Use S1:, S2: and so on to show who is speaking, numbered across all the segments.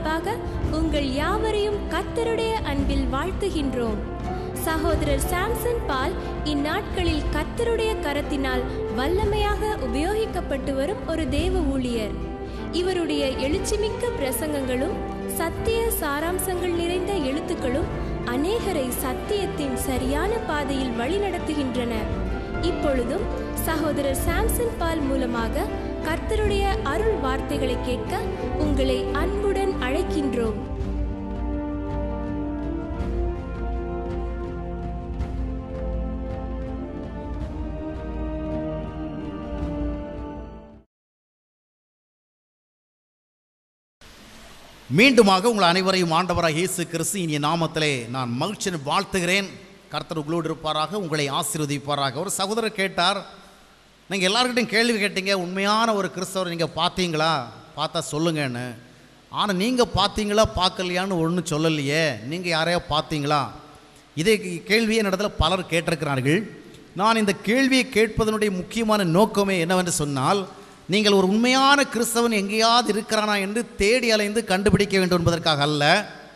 S1: சார்பாக உங்கள் யாவரையும் கர்த்தருடைய அன்பில் வாழ்த்துகின்றோம் சகோதரர் சாம்சன் பால் இந்நாட்களில் கர்த்தருடைய கரத்தினால் வல்லமையாக உபயோகிக்கப்பட்டு வரும் ஒரு தேவ ஊழியர் இவருடைய எழுச்சிமிக்க பிரசங்கங்களும் சத்திய சாராம்சங்கள் நிறைந்த எழுத்துக்களும் அநேகரை சத்தியத்தின் சரியான பாதையில் வழிநடத்துகின்றன இப்பொழுதும் சகோதரர் சாம்சன் பால் மூலமாக கர்த்தருடைய அருள் வார்த்தைகளை கேட்க உங்களை அன்புடன் அழைக்கின்றோம்
S2: மீண்டுமாக உங்கள் அனைவரையும் ஆண்டவராக இயேசு கிறிஸ்து இனிய நாமத்திலே நான் மகிழ்ச்சியின் வாழ்த்துகிறேன் கர்த்தர் உங்களோடு இருப்பாராக உங்களை ஆசீர்வதிப்பாராக ஒரு சகோதரர் கேட்டார் நீங்கள் எல்லாருக்கிட்டையும் கேள்வி கேட்டீங்க உண்மையான ஒரு கிறிஸ்தவர் நீங்கள் பார்த்தீங்களா பார்த்தா சொல்லுங்கன்னு ஆனால் நீங்கள் பார்த்தீங்களா பார்க்கலையான்னு ஒன்றும் சொல்லலையே நீங்கள் யாரையா பார்த்தீங்களா இதே கேள்வியை இடத்துல பலர் கேட்டிருக்கிறார்கள் நான் இந்த கேள்வியை கேட்பதனுடைய முக்கியமான நோக்கமே என்னவென்று சொன்னால் நீங்கள் ஒரு உண்மையான கிறிஸ்தவன் எங்கேயாவது இருக்கிறானா என்று தேடி அலைந்து கண்டுபிடிக்க வேண்டும் என்பதற்காக அல்ல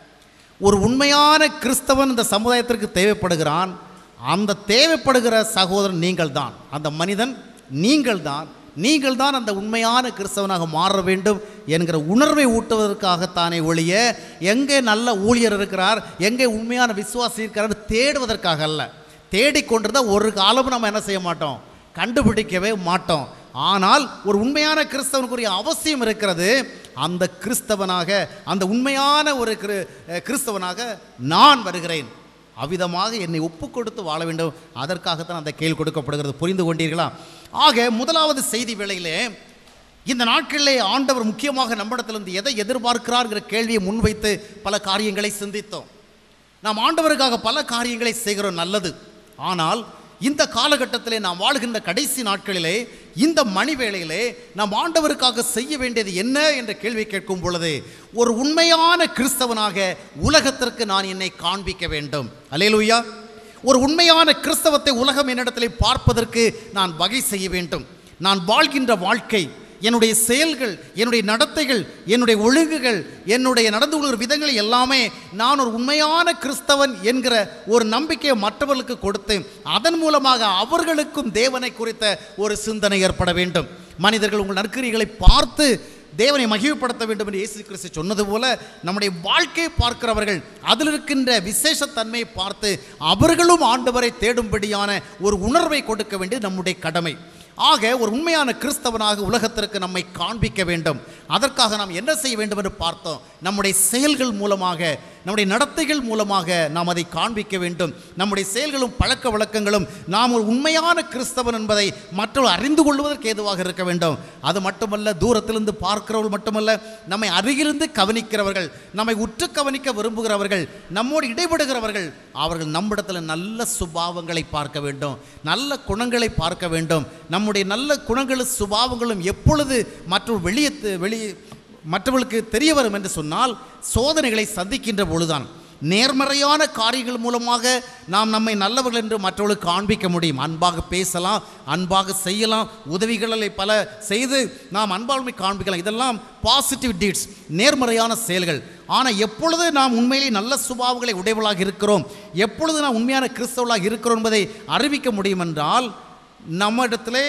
S2: ஒரு உண்மையான கிறிஸ்தவன் இந்த சமுதாயத்திற்கு தேவைப்படுகிறான் அந்த தேவைப்படுகிற சகோதரன் நீங்கள் தான் அந்த மனிதன் நீங்கள் தான் நீங்கள் தான் அந்த உண்மையான கிறிஸ்தவனாக மாற வேண்டும் என்கிற உணர்வை ஊட்டுவதற்காகத்தானே ஒழிய எங்கே நல்ல ஊழியர் இருக்கிறார் எங்கே உண்மையான விசுவாசி இருக்கிறார் தேடுவதற்காக அல்ல தேடிக்கொண்டிருந்தால் ஒரு காலமும் நம்ம என்ன செய்ய மாட்டோம் கண்டுபிடிக்கவே மாட்டோம் ஆனால் ஒரு உண்மையான கிறிஸ்தவனுக்குரிய அவசியம் இருக்கிறது அந்த கிறிஸ்தவனாக அந்த உண்மையான ஒரு கிரு- அஹ் கிறிஸ்தவனாக நான் வருகிறேன் அவ்விதமாக என்னை ஒப்பு கொடுத்து வாழ வேண்டும் அதற்காகத்தான் அந்த கேள்வி கொடுக்கப்படுகிறது புரிந்து கொண்டீர்களா ஆக முதலாவது செய்தி வேளையிலே இந்த நாட்களிலே ஆண்டவர் முக்கியமாக நம்மிடத்திலிருந்து எதை எதிர்பார்க்கிறார்ங்கிற கேள்வியை முன்வைத்து பல காரியங்களை சிந்தித்தோம் நாம் ஆண்டவருக்காக பல காரியங்களை செய்கிறோம் நல்லது ஆனால் இந்த காலகட்டத்திலே நாம் வாழ்கின்ற கடைசி நாட்களிலே இந்த மணி வேளையிலே நாம் ஆண்டவருக்காக செய்ய வேண்டியது என்ன என்ற கேள்வி கேட்கும் பொழுது ஒரு உண்மையான கிறிஸ்தவனாக உலகத்திற்கு நான் என்னை காண்பிக்க வேண்டும் அலேலுயா ஒரு உண்மையான கிறிஸ்தவத்தை உலகம் என்னிடத்திலே பார்ப்பதற்கு நான் வகை செய்ய வேண்டும் நான் வாழ்கின்ற வாழ்க்கை என்னுடைய செயல்கள் என்னுடைய நடத்தைகள் என்னுடைய ஒழுங்குகள் என்னுடைய நடந்து கொள்கிற விதங்கள் எல்லாமே நான் ஒரு உண்மையான கிறிஸ்தவன் என்கிற ஒரு நம்பிக்கையை மற்றவர்களுக்கு கொடுத்து அதன் மூலமாக அவர்களுக்கும் தேவனை குறித்த ஒரு சிந்தனை ஏற்பட வேண்டும் மனிதர்கள் உங்கள் நற்கிரிகளை பார்த்து தேவனை மகிழ்ப்படுத்த வேண்டும் என்று இயேசு கிறிஸ்து சொன்னது போல நம்முடைய வாழ்க்கையை பார்க்கிறவர்கள் அதில் இருக்கின்ற விசேஷத்தன்மையை பார்த்து அவர்களும் ஆண்டவரை தேடும்படியான ஒரு உணர்வை கொடுக்க வேண்டியது நம்முடைய கடமை ஆக ஒரு உண்மையான கிறிஸ்தவனாக உலகத்திற்கு நம்மை காண்பிக்க வேண்டும் அதற்காக நாம் என்ன செய்ய வேண்டும் என்று பார்த்தோம் நம்முடைய செயல்கள் மூலமாக நம்முடைய நடத்தைகள் மூலமாக நாம் அதை காண்பிக்க வேண்டும் நம்முடைய செயல்களும் பழக்க வழக்கங்களும் நாம் ஒரு உண்மையான கிறிஸ்தவன் என்பதை மற்றவர்கள் அறிந்து கொள்வதற்கு ஏதுவாக இருக்க வேண்டும் அது மட்டுமல்ல தூரத்திலிருந்து பார்க்கிறவர்கள் மட்டுமல்ல நம்மை அருகிலிருந்து கவனிக்கிறவர்கள் நம்மை உற்று கவனிக்க விரும்புகிறவர்கள் நம்மோடு இடைபடுகிறவர்கள் அவர்கள் நம்மிடத்தில் நல்ல சுபாவங்களை பார்க்க வேண்டும் நல்ல குணங்களை பார்க்க வேண்டும் நம்முடைய நல்ல குணங்களும் சுபாவங்களும் எப்பொழுது மற்றொரு வெளியே வெளி மற்றவர்களுக்கு தெரிய வரும் என்று சொன்னால் சோதனைகளை சந்திக்கின்ற பொழுதுதான் நேர்மறையான காரியங்கள் மூலமாக நாம் நம்மை நல்லவர்கள் என்று மற்றவர்களுக்கு காண்பிக்க முடியும் அன்பாக பேசலாம் அன்பாக செய்யலாம் உதவிகளை பல செய்து நாம் அன்பாண்மை காண்பிக்கலாம் இதெல்லாம் பாசிட்டிவ் டீட்ஸ் நேர்மறையான செயல்கள் ஆனால் எப்பொழுது நாம் உண்மையிலே நல்ல சுபாவங்களை உடையவளாக இருக்கிறோம் எப்பொழுது நாம் உண்மையான கிறிஸ்தவர்களாக இருக்கிறோம் என்பதை அறிவிக்க முடியும் என்றால் நம்மிடத்திலே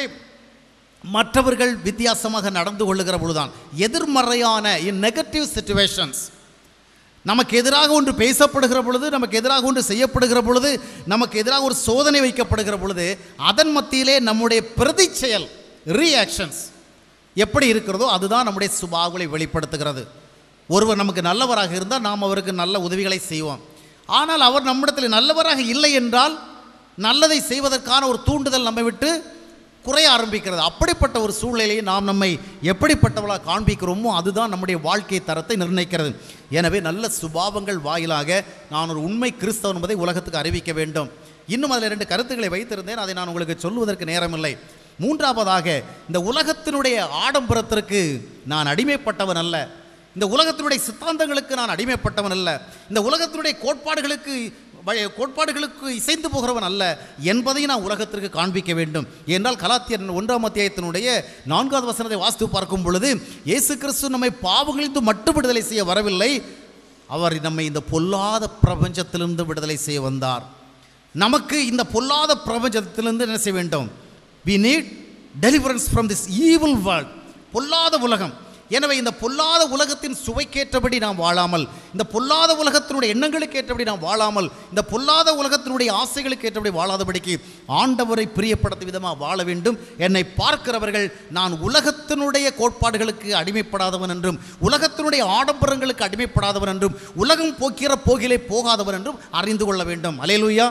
S2: மற்றவர்கள் வித்தியாசமாக நடந்து கொள்ளுகிற பொழுதுதான் எதிர்மறையான இன் நெகட்டிவ் சுச்சுவேஷன்ஸ் நமக்கு எதிராக ஒன்று பேசப்படுகிற பொழுது நமக்கு எதிராக ஒன்று செய்யப்படுகிற பொழுது நமக்கு எதிராக ஒரு சோதனை வைக்கப்படுகிற பொழுது அதன் மத்தியிலே நம்முடைய பிரதி செயல் ரியாக்ஷன்ஸ் எப்படி இருக்கிறதோ அதுதான் நம்முடைய சுபாவங்களை வெளிப்படுத்துகிறது ஒருவர் நமக்கு நல்லவராக இருந்தால் நாம் அவருக்கு நல்ல உதவிகளை செய்வோம் ஆனால் அவர் நம்மிடத்தில் நல்லவராக இல்லை என்றால் நல்லதை செய்வதற்கான ஒரு தூண்டுதல் நம்மை விட்டு குறைய ஆரம்பிக்கிறது அப்படிப்பட்ட ஒரு சூழ்நிலையை நாம் நம்மை எப்படிப்பட்டவளாக காண்பிக்கிறோமோ அதுதான் நம்முடைய வாழ்க்கை தரத்தை நிர்ணயிக்கிறது எனவே நல்ல சுபாவங்கள் வாயிலாக நான் ஒரு உண்மை கிறிஸ்தவன் என்பதை உலகத்துக்கு அறிவிக்க வேண்டும் இன்னும் அதில் ரெண்டு கருத்துக்களை வைத்திருந்தேன் அதை நான் உங்களுக்கு சொல்வதற்கு நேரமில்லை மூன்றாவதாக இந்த உலகத்தினுடைய ஆடம்பரத்திற்கு நான் அடிமைப்பட்டவன் அல்ல இந்த உலகத்தினுடைய சித்தாந்தங்களுக்கு நான் அடிமைப்பட்டவன் அல்ல இந்த உலகத்தினுடைய கோட்பாடுகளுக்கு வழி- கோட்பாடுகளுக்கு இசைந்து போகிறவன் அல்ல என்பதை நான் உலகத்திற்கு காண்பிக்க வேண்டும் என்றால் கலாத்தியர் ஒன்றாம் அத்தியாயத்தினுடைய நான்காவது வசனத்தை வாஸ்து பார்க்கும் பொழுது இயேசு கிறிஸ்து நம்மை பாவங்களிலிருந்து மட்டும் விடுதலை செய்ய வரவில்லை அவர் நம்மை இந்த பொல்லாத பிரபஞ்சத்திலிருந்து விடுதலை செய்ய வந்தார் நமக்கு இந்த பொல்லாத பிரபஞ்சத்திலிருந்து என்ன செய்ய வேண்டும் we need deliverance from this evil world பொல்லாத உலகம் எனவே இந்த பொல்லாத உலகத்தின் சுவைக்கேற்றபடி நாம் வாழாமல் இந்த பொல்லாத உலகத்தினுடைய எண்ணங்களுக்கு ஏற்றபடி நாம் வாழாமல் இந்த பொல்லாத உலகத்தினுடைய ஆசைகளுக்கு ஏற்றபடி வாழாதபடிக்கு ஆண்டவரை பிரியப்படுத்தும் விதமாக வாழ வேண்டும் என்னை பார்க்கிறவர்கள் நான் உலகத்தினுடைய கோட்பாடுகளுக்கு அடிமைப்படாதவன் என்றும் உலகத்தினுடைய ஆடம்பரங்களுக்கு அடிமைப்படாதவன் என்றும் உலகம் போக்கிற போகிலே போகாதவன் என்றும் அறிந்து கொள்ள வேண்டும் அலேலுயா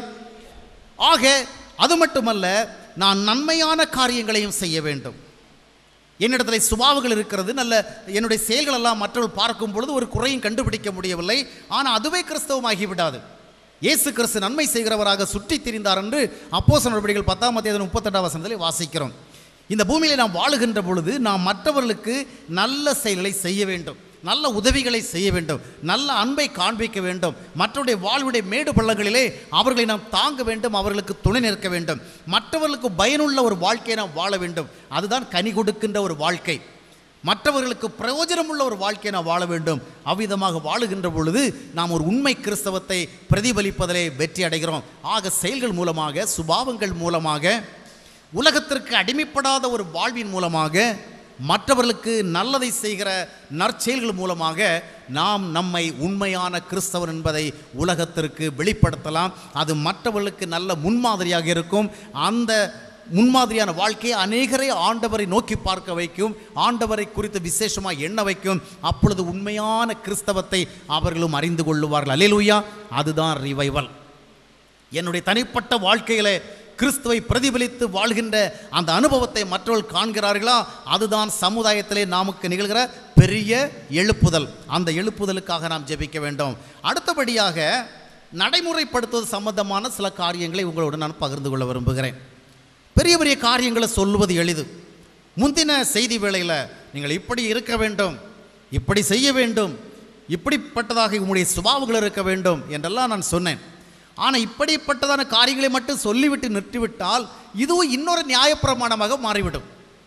S2: ஆக அது மட்டுமல்ல நான் நன்மையான காரியங்களையும் செய்ய வேண்டும் என்னிடத்தில் சுபாவங்கள் இருக்கிறது நல்ல என்னுடைய செயல்கள் எல்லாம் மற்றவர்கள் பார்க்கும் பொழுது ஒரு குறையும் கண்டுபிடிக்க முடியவில்லை ஆனால் அதுவே கிறிஸ்தவமாகி விடாது இயேசு கிறிஸ்து நன்மை செய்கிறவராக சுற்றித் திரிந்தார் என்று அப்போஸ் நடவடிக்கைகள் பத்தாம் தேதி முப்பத்தெட்டாம் வசனத்தில் வாசிக்கிறோம் இந்த பூமியிலே நாம் வாழுகின்ற பொழுது நாம் மற்றவர்களுக்கு நல்ல செயல்களை செய்ய வேண்டும் நல்ல உதவிகளை செய்ய வேண்டும் நல்ல அன்பை காண்பிக்க வேண்டும் மற்றவருடைய வாழ்வுடைய மேடு பள்ளங்களிலே அவர்களை நாம் தாங்க வேண்டும் அவர்களுக்கு துணை நிற்க வேண்டும் மற்றவர்களுக்கு பயனுள்ள ஒரு வாழ்க்கையை நாம் வாழ வேண்டும் அதுதான் கனி கொடுக்கின்ற ஒரு வாழ்க்கை மற்றவர்களுக்கு பிரயோஜனமுள்ள ஒரு வாழ்க்கையை நாம் வாழ வேண்டும் அவ்விதமாக வாழுகின்ற பொழுது நாம் ஒரு உண்மை கிறிஸ்தவத்தை பிரதிபலிப்பதிலே வெற்றி அடைகிறோம் ஆக செயல்கள் மூலமாக சுபாவங்கள் மூலமாக உலகத்திற்கு அடிமைப்படாத ஒரு வாழ்வின் மூலமாக மற்றவர்களுக்கு நல்லதை செய்கிற நற்செயல்கள் மூலமாக நாம் நம்மை உண்மையான கிறிஸ்தவர் என்பதை உலகத்திற்கு வெளிப்படுத்தலாம் அது மற்றவர்களுக்கு நல்ல முன்மாதிரியாக இருக்கும் அந்த முன்மாதிரியான வாழ்க்கையை அநேகரை ஆண்டவரை நோக்கி பார்க்க வைக்கும் ஆண்டவரை குறித்து விசேஷமாக எண்ண வைக்கும் அப்பொழுது உண்மையான கிறிஸ்தவத்தை அவர்களும் அறிந்து கொள்ளுவார்கள் அலேலுயா அதுதான் ரிவைவல் என்னுடைய தனிப்பட்ட வாழ்க்கையிலே கிறிஸ்துவை பிரதிபலித்து வாழ்கின்ற அந்த அனுபவத்தை மற்றவர்கள் காண்கிறார்களா அதுதான் சமுதாயத்திலே நமக்கு நிகழ்கிற பெரிய எழுப்புதல் அந்த எழுப்புதலுக்காக நாம் ஜெபிக்க வேண்டும் அடுத்தபடியாக நடைமுறைப்படுத்துவது சம்பந்தமான சில காரியங்களை உங்களோடு நான் பகிர்ந்து கொள்ள விரும்புகிறேன் பெரிய பெரிய காரியங்களை சொல்லுவது எளிது முந்தின செய்தி வேளையில் நீங்கள் இப்படி இருக்க வேண்டும் இப்படி செய்ய வேண்டும் இப்படிப்பட்டதாக உங்களுடைய சுபாவங்கள் இருக்க வேண்டும் என்றெல்லாம் நான் சொன்னேன் ஆனால் இப்படிப்பட்டதான காரியங்களை மட்டும் சொல்லிவிட்டு நிறுத்திவிட்டால் இதுவும் இன்னொரு நியாயப்பிரமாணமாக மாறிவிடும்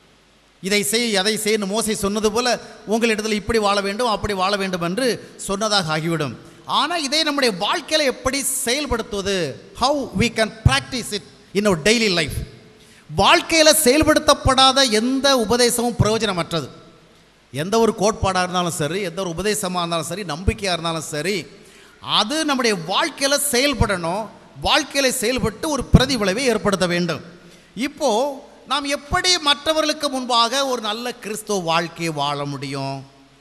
S2: இதை செய் அதை செய்யணும் மோசை சொன்னது போல உங்களிடத்தில் இப்படி வாழ வேண்டும் அப்படி வாழ வேண்டும் என்று சொன்னதாக ஆகிவிடும் ஆனால் இதை நம்முடைய வாழ்க்கையில் எப்படி செயல்படுத்துவது how we can practise it in our daily life வாழ்க்கையில் செயல்படுத்தப்படாத எந்த உபதேசமும் பிரயோஜனமற்றது எந்த ஒரு கோட்பாடாக இருந்தாலும் சரி எந்த ஒரு உபதேசமாக இருந்தாலும் சரி நம்பிக்கையாக இருந்தாலும் சரி அது நம்முடைய வாழ்க்கையில் செயல்படணும் வாழ்க்கையில் செயல்பட்டு ஒரு பிரதிவிளைவை ஏற்படுத்த வேண்டும் இப்போது நாம் எப்படி மற்றவர்களுக்கு முன்பாக ஒரு நல்ல கிறிஸ்துவ வாழ்க்கையை வாழ முடியும்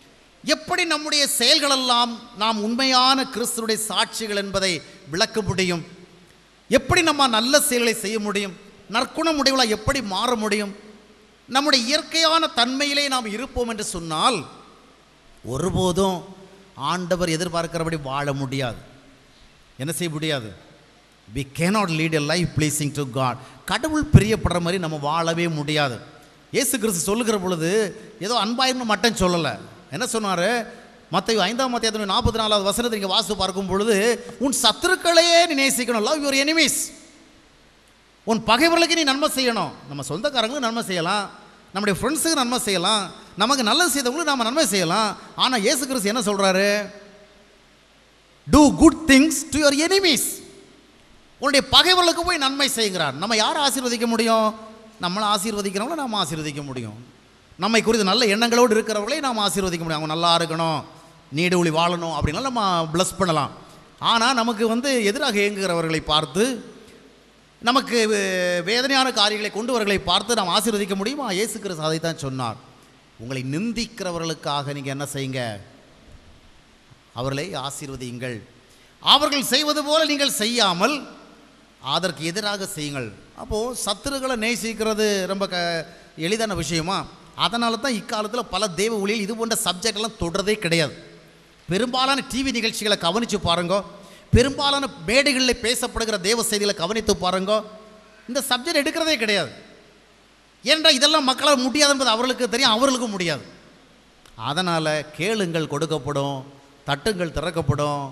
S2: எப்படி நம்முடைய செயல்களெல்லாம் நாம் உண்மையான கிறிஸ்துவுடைய சாட்சிகள் என்பதை விளக்க முடியும் எப்படி நம்ம நல்ல செயல்களை செய்ய முடியும் நற்குணம் உடையவளாக எப்படி மாற முடியும் நம்முடைய இயற்கையான தன்மையிலே நாம் இருப்போம் என்று சொன்னால் ஒருபோதும் ஆண்டவர் எதிர்பார்க்கிறபடி வாழ முடியாது என்ன செய்ய முடியாது we cannot lead a life pleasing to God கடவுள் பிரியப்படுற மாதிரி நம்ம வாழவே முடியாது இயேசு கிறிஸ்து சொல்லுகிற பொழுது ஏதோ அன்பாயிரம் மட்டும் சொல்லலை என்ன சொன்னார் மற்ற ஐந்தாம் மத்திய நாற்பத்தி நாலாவது வசனத்தை நீங்கள் வாசு பார்க்கும் பொழுது உன் சத்துருக்களையே நீ நேசிக்கணும் லவ் யுவர் எனிமீஸ் உன் பகைவர்களுக்கு நீ நன்மை செய்யணும் நம்ம சொந்தக்காரங்களுக்கு நன்மை செய்யலாம் நம்முடைய ஃப்ரெண்ட்ஸுக்கு நன்மை செய்யலாம் நமக்கு நல்லது செய்தவங்களுக்கு நம்ம நன்மை செய்யலாம் ஆனால் இயேசு கிறிஸ்து என்ன சொல்கிறாரு do good things to your enemies உன்னுடைய பகைவர்களுக்கு போய் நன்மை செய்கிறார் நம்ம யாரை ஆசீர்வதிக்க முடியும் நம்மளை ஆசீர்வதிக்கிறவங்கள நாம் ஆசீர்வதிக்க முடியும் நம்மை குறித்து நல்ல எண்ணங்களோடு இருக்கிறவர்களே நாம் ஆசீர்வதிக்க முடியும் அவங்க நல்லா இருக்கணும் நீடு ஒளி வாழணும் அப்படின்லாம் நம்ம ப்ளஸ் பண்ணலாம் ஆனால் நமக்கு வந்து எதிராக இயங்குகிறவர்களை பார்த்து நமக்கு வே- வேதனையான காரியங்களை கொண்டு வரங்களை பார்த்து நாம் ஆசீர்வதிக்க முடியுமா இயேசு கிறிஸ்து அதை தான் சொன்னார் உங்களை நிந்திக்கிறவர்களுக்காக நீங்கள் என்ன செய்யுங்க அவர்களை ஆசீர்வதியுங்கள் அவர்கள் செய்வது போல நீங்கள் செய்யாமல் அதற்கு எதிராக செய்யுங்கள் அப்போது சத்துருக்களை நேசிக்கிறது ரொம்ப க எளிதான விஷயமா அதனால தான் இக்காலத்தில் பல தேவ ஊழியர்கள் இது போன்ற சப்ஜெக்ட் எல்லாம் தொடரதே கிடையாது பெரும்பாலான டிவி நிகழ்ச்சிகளை கவனித்து பாருங்க பெரும்பாலான மேடைகளில் பேசப்படுகிற தேவ செய்திகளை கவனித்து பாருங்க இந்த சப்ஜெக்ட் எடுக்கிறதே கிடையாது ஏனென்றால் இதெல்லாம் மக்களால் முடியாது என்பது அவர்களுக்கு தெரியும் அவர்களுக்கும் முடியாது அதனால் கேளுங்கள் கொடுக்கப்படும் தட்டுங்கள் திறக்கப்படும்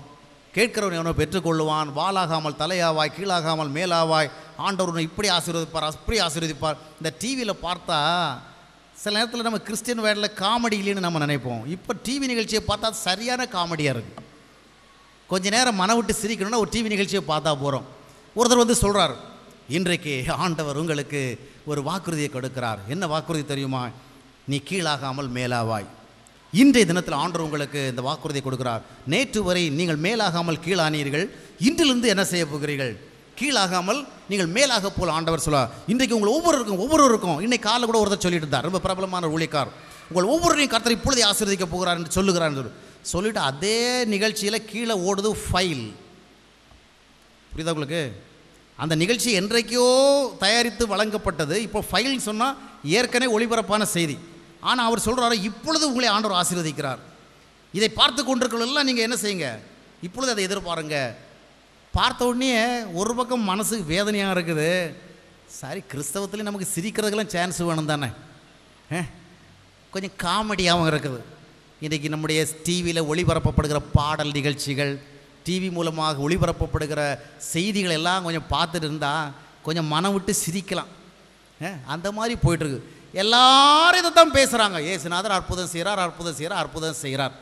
S2: கேட்கிறவன் எவனோ பெற்றுக்கொள்ளுவான் வாலாகாமல் தலையாவாய் கீழாகாமல் மேலாவாய் ஆண்டவர் உன்னை இப்படி ஆசீர்வதிப்பார் அப்படி ஆசீர்வதிப்பார் இந்த டிவியில் பார்த்தா சில நேரத்தில் நம்ம கிறிஸ்டியன் வேர்டில் காமெடி இல்லைன்னு நம்ம நினைப்போம் இப்போ டிவி நிகழ்ச்சியை பார்த்தா சரியான காமெடியாக இருக்குது கொஞ்ச நேரம் மன விட்டு சிரிக்கணும்னா ஒரு டிவி நிகழ்ச்சியை பார்த்தா போகிறோம் ஒருத்தர் வந்து சொல்கிறார் இன்றைக்கு ஆண்டவர் உங்களுக்கு ஒரு வாக்குறுதியை கொடுக்கிறார் என்ன வாக்குறுதி தெரியுமா நீ கீழாகாமல் மேலாவாய் இன்றைய தினத்தில் ஆண்டவர் உங்களுக்கு இந்த வாக்குறுதியை கொடுக்கிறார் நேற்று வரை நீங்கள் மேலாகாமல் கீழானீர்கள் இன்றிலிருந்து என்ன செய்ய போகிறீர்கள் கீழாகாமல் நீங்கள் மேலாக போல் ஆண்டவர் சொல்லுவார் இன்றைக்கு உங்கள் ஒவ்வொருவருக்கும் ஒவ்வொருவருக்கும் இன்னைக்கு காலைல கூட ஒருத்தர் சொல்லிட்டு இருந்தார் ரொம்ப பிரபலமான ஒரு ஊழியக்கார் உங்கள் ஒவ்வொருவரையும் கர்த்தர் இப்பொழுதே ஆசீர்வதிக்க போகிறார் என்று சொல்லுகிறார் என்று சொல்லிட்டு அதே நிகழ்ச்சியில் கீழே ஓடுது ஃபைல் புரியுதா உங்களுக்கு அந்த நிகழ்ச்சி என்றைக்கோ தயாரித்து வழங்கப்பட்டது இப்போ ஃபைல்னு சொன்னால் ஏற்கனவே ஒளிபரப்பான செய்தி ஆனால் அவர் சொல்கிறாரு இப்பொழுது உங்களை ஆண்டவர் ஆசீர்வதிக்கிறார் இதை பார்த்து கொண்டிருக்கிறவர்கள் நீங்கள் என்ன செய்யுங்க இப்பொழுது அதை எதிர்பாருங்க பார்த்த உடனே ஒரு பக்கம் மனசுக்கு வேதனையாக இருக்குது சரி கிறிஸ்தவத்துலேயும் நமக்கு சிரிக்கிறதுக்கெல்லாம் சான்ஸ் வேணும் தானே ஆ? கொஞ்சம் காமெடியாகவும் இருக்குது இன்றைக்கி நம்முடைய டிவியில் ஒளிபரப்பப்படுகிற பாடல் நிகழ்ச்சிகள் டிவி மூலமாக ஒளிபரப்பப்படுகிற செய்திகள் எல்லாம் கொஞ்சம் பார்த்துட்டு இருந்தால் கொஞ்சம் மனம் விட்டு சிரிக்கலாம் ஆ? அந்த மாதிரி போயிட்டுருக்கு எல்லாரும் இதை தான் பேசுகிறாங்க ஏசுநாதர் அற்புதம் செய்கிறார் அற்புதம் செய்கிறார் அற்புதம் செய்கிறார்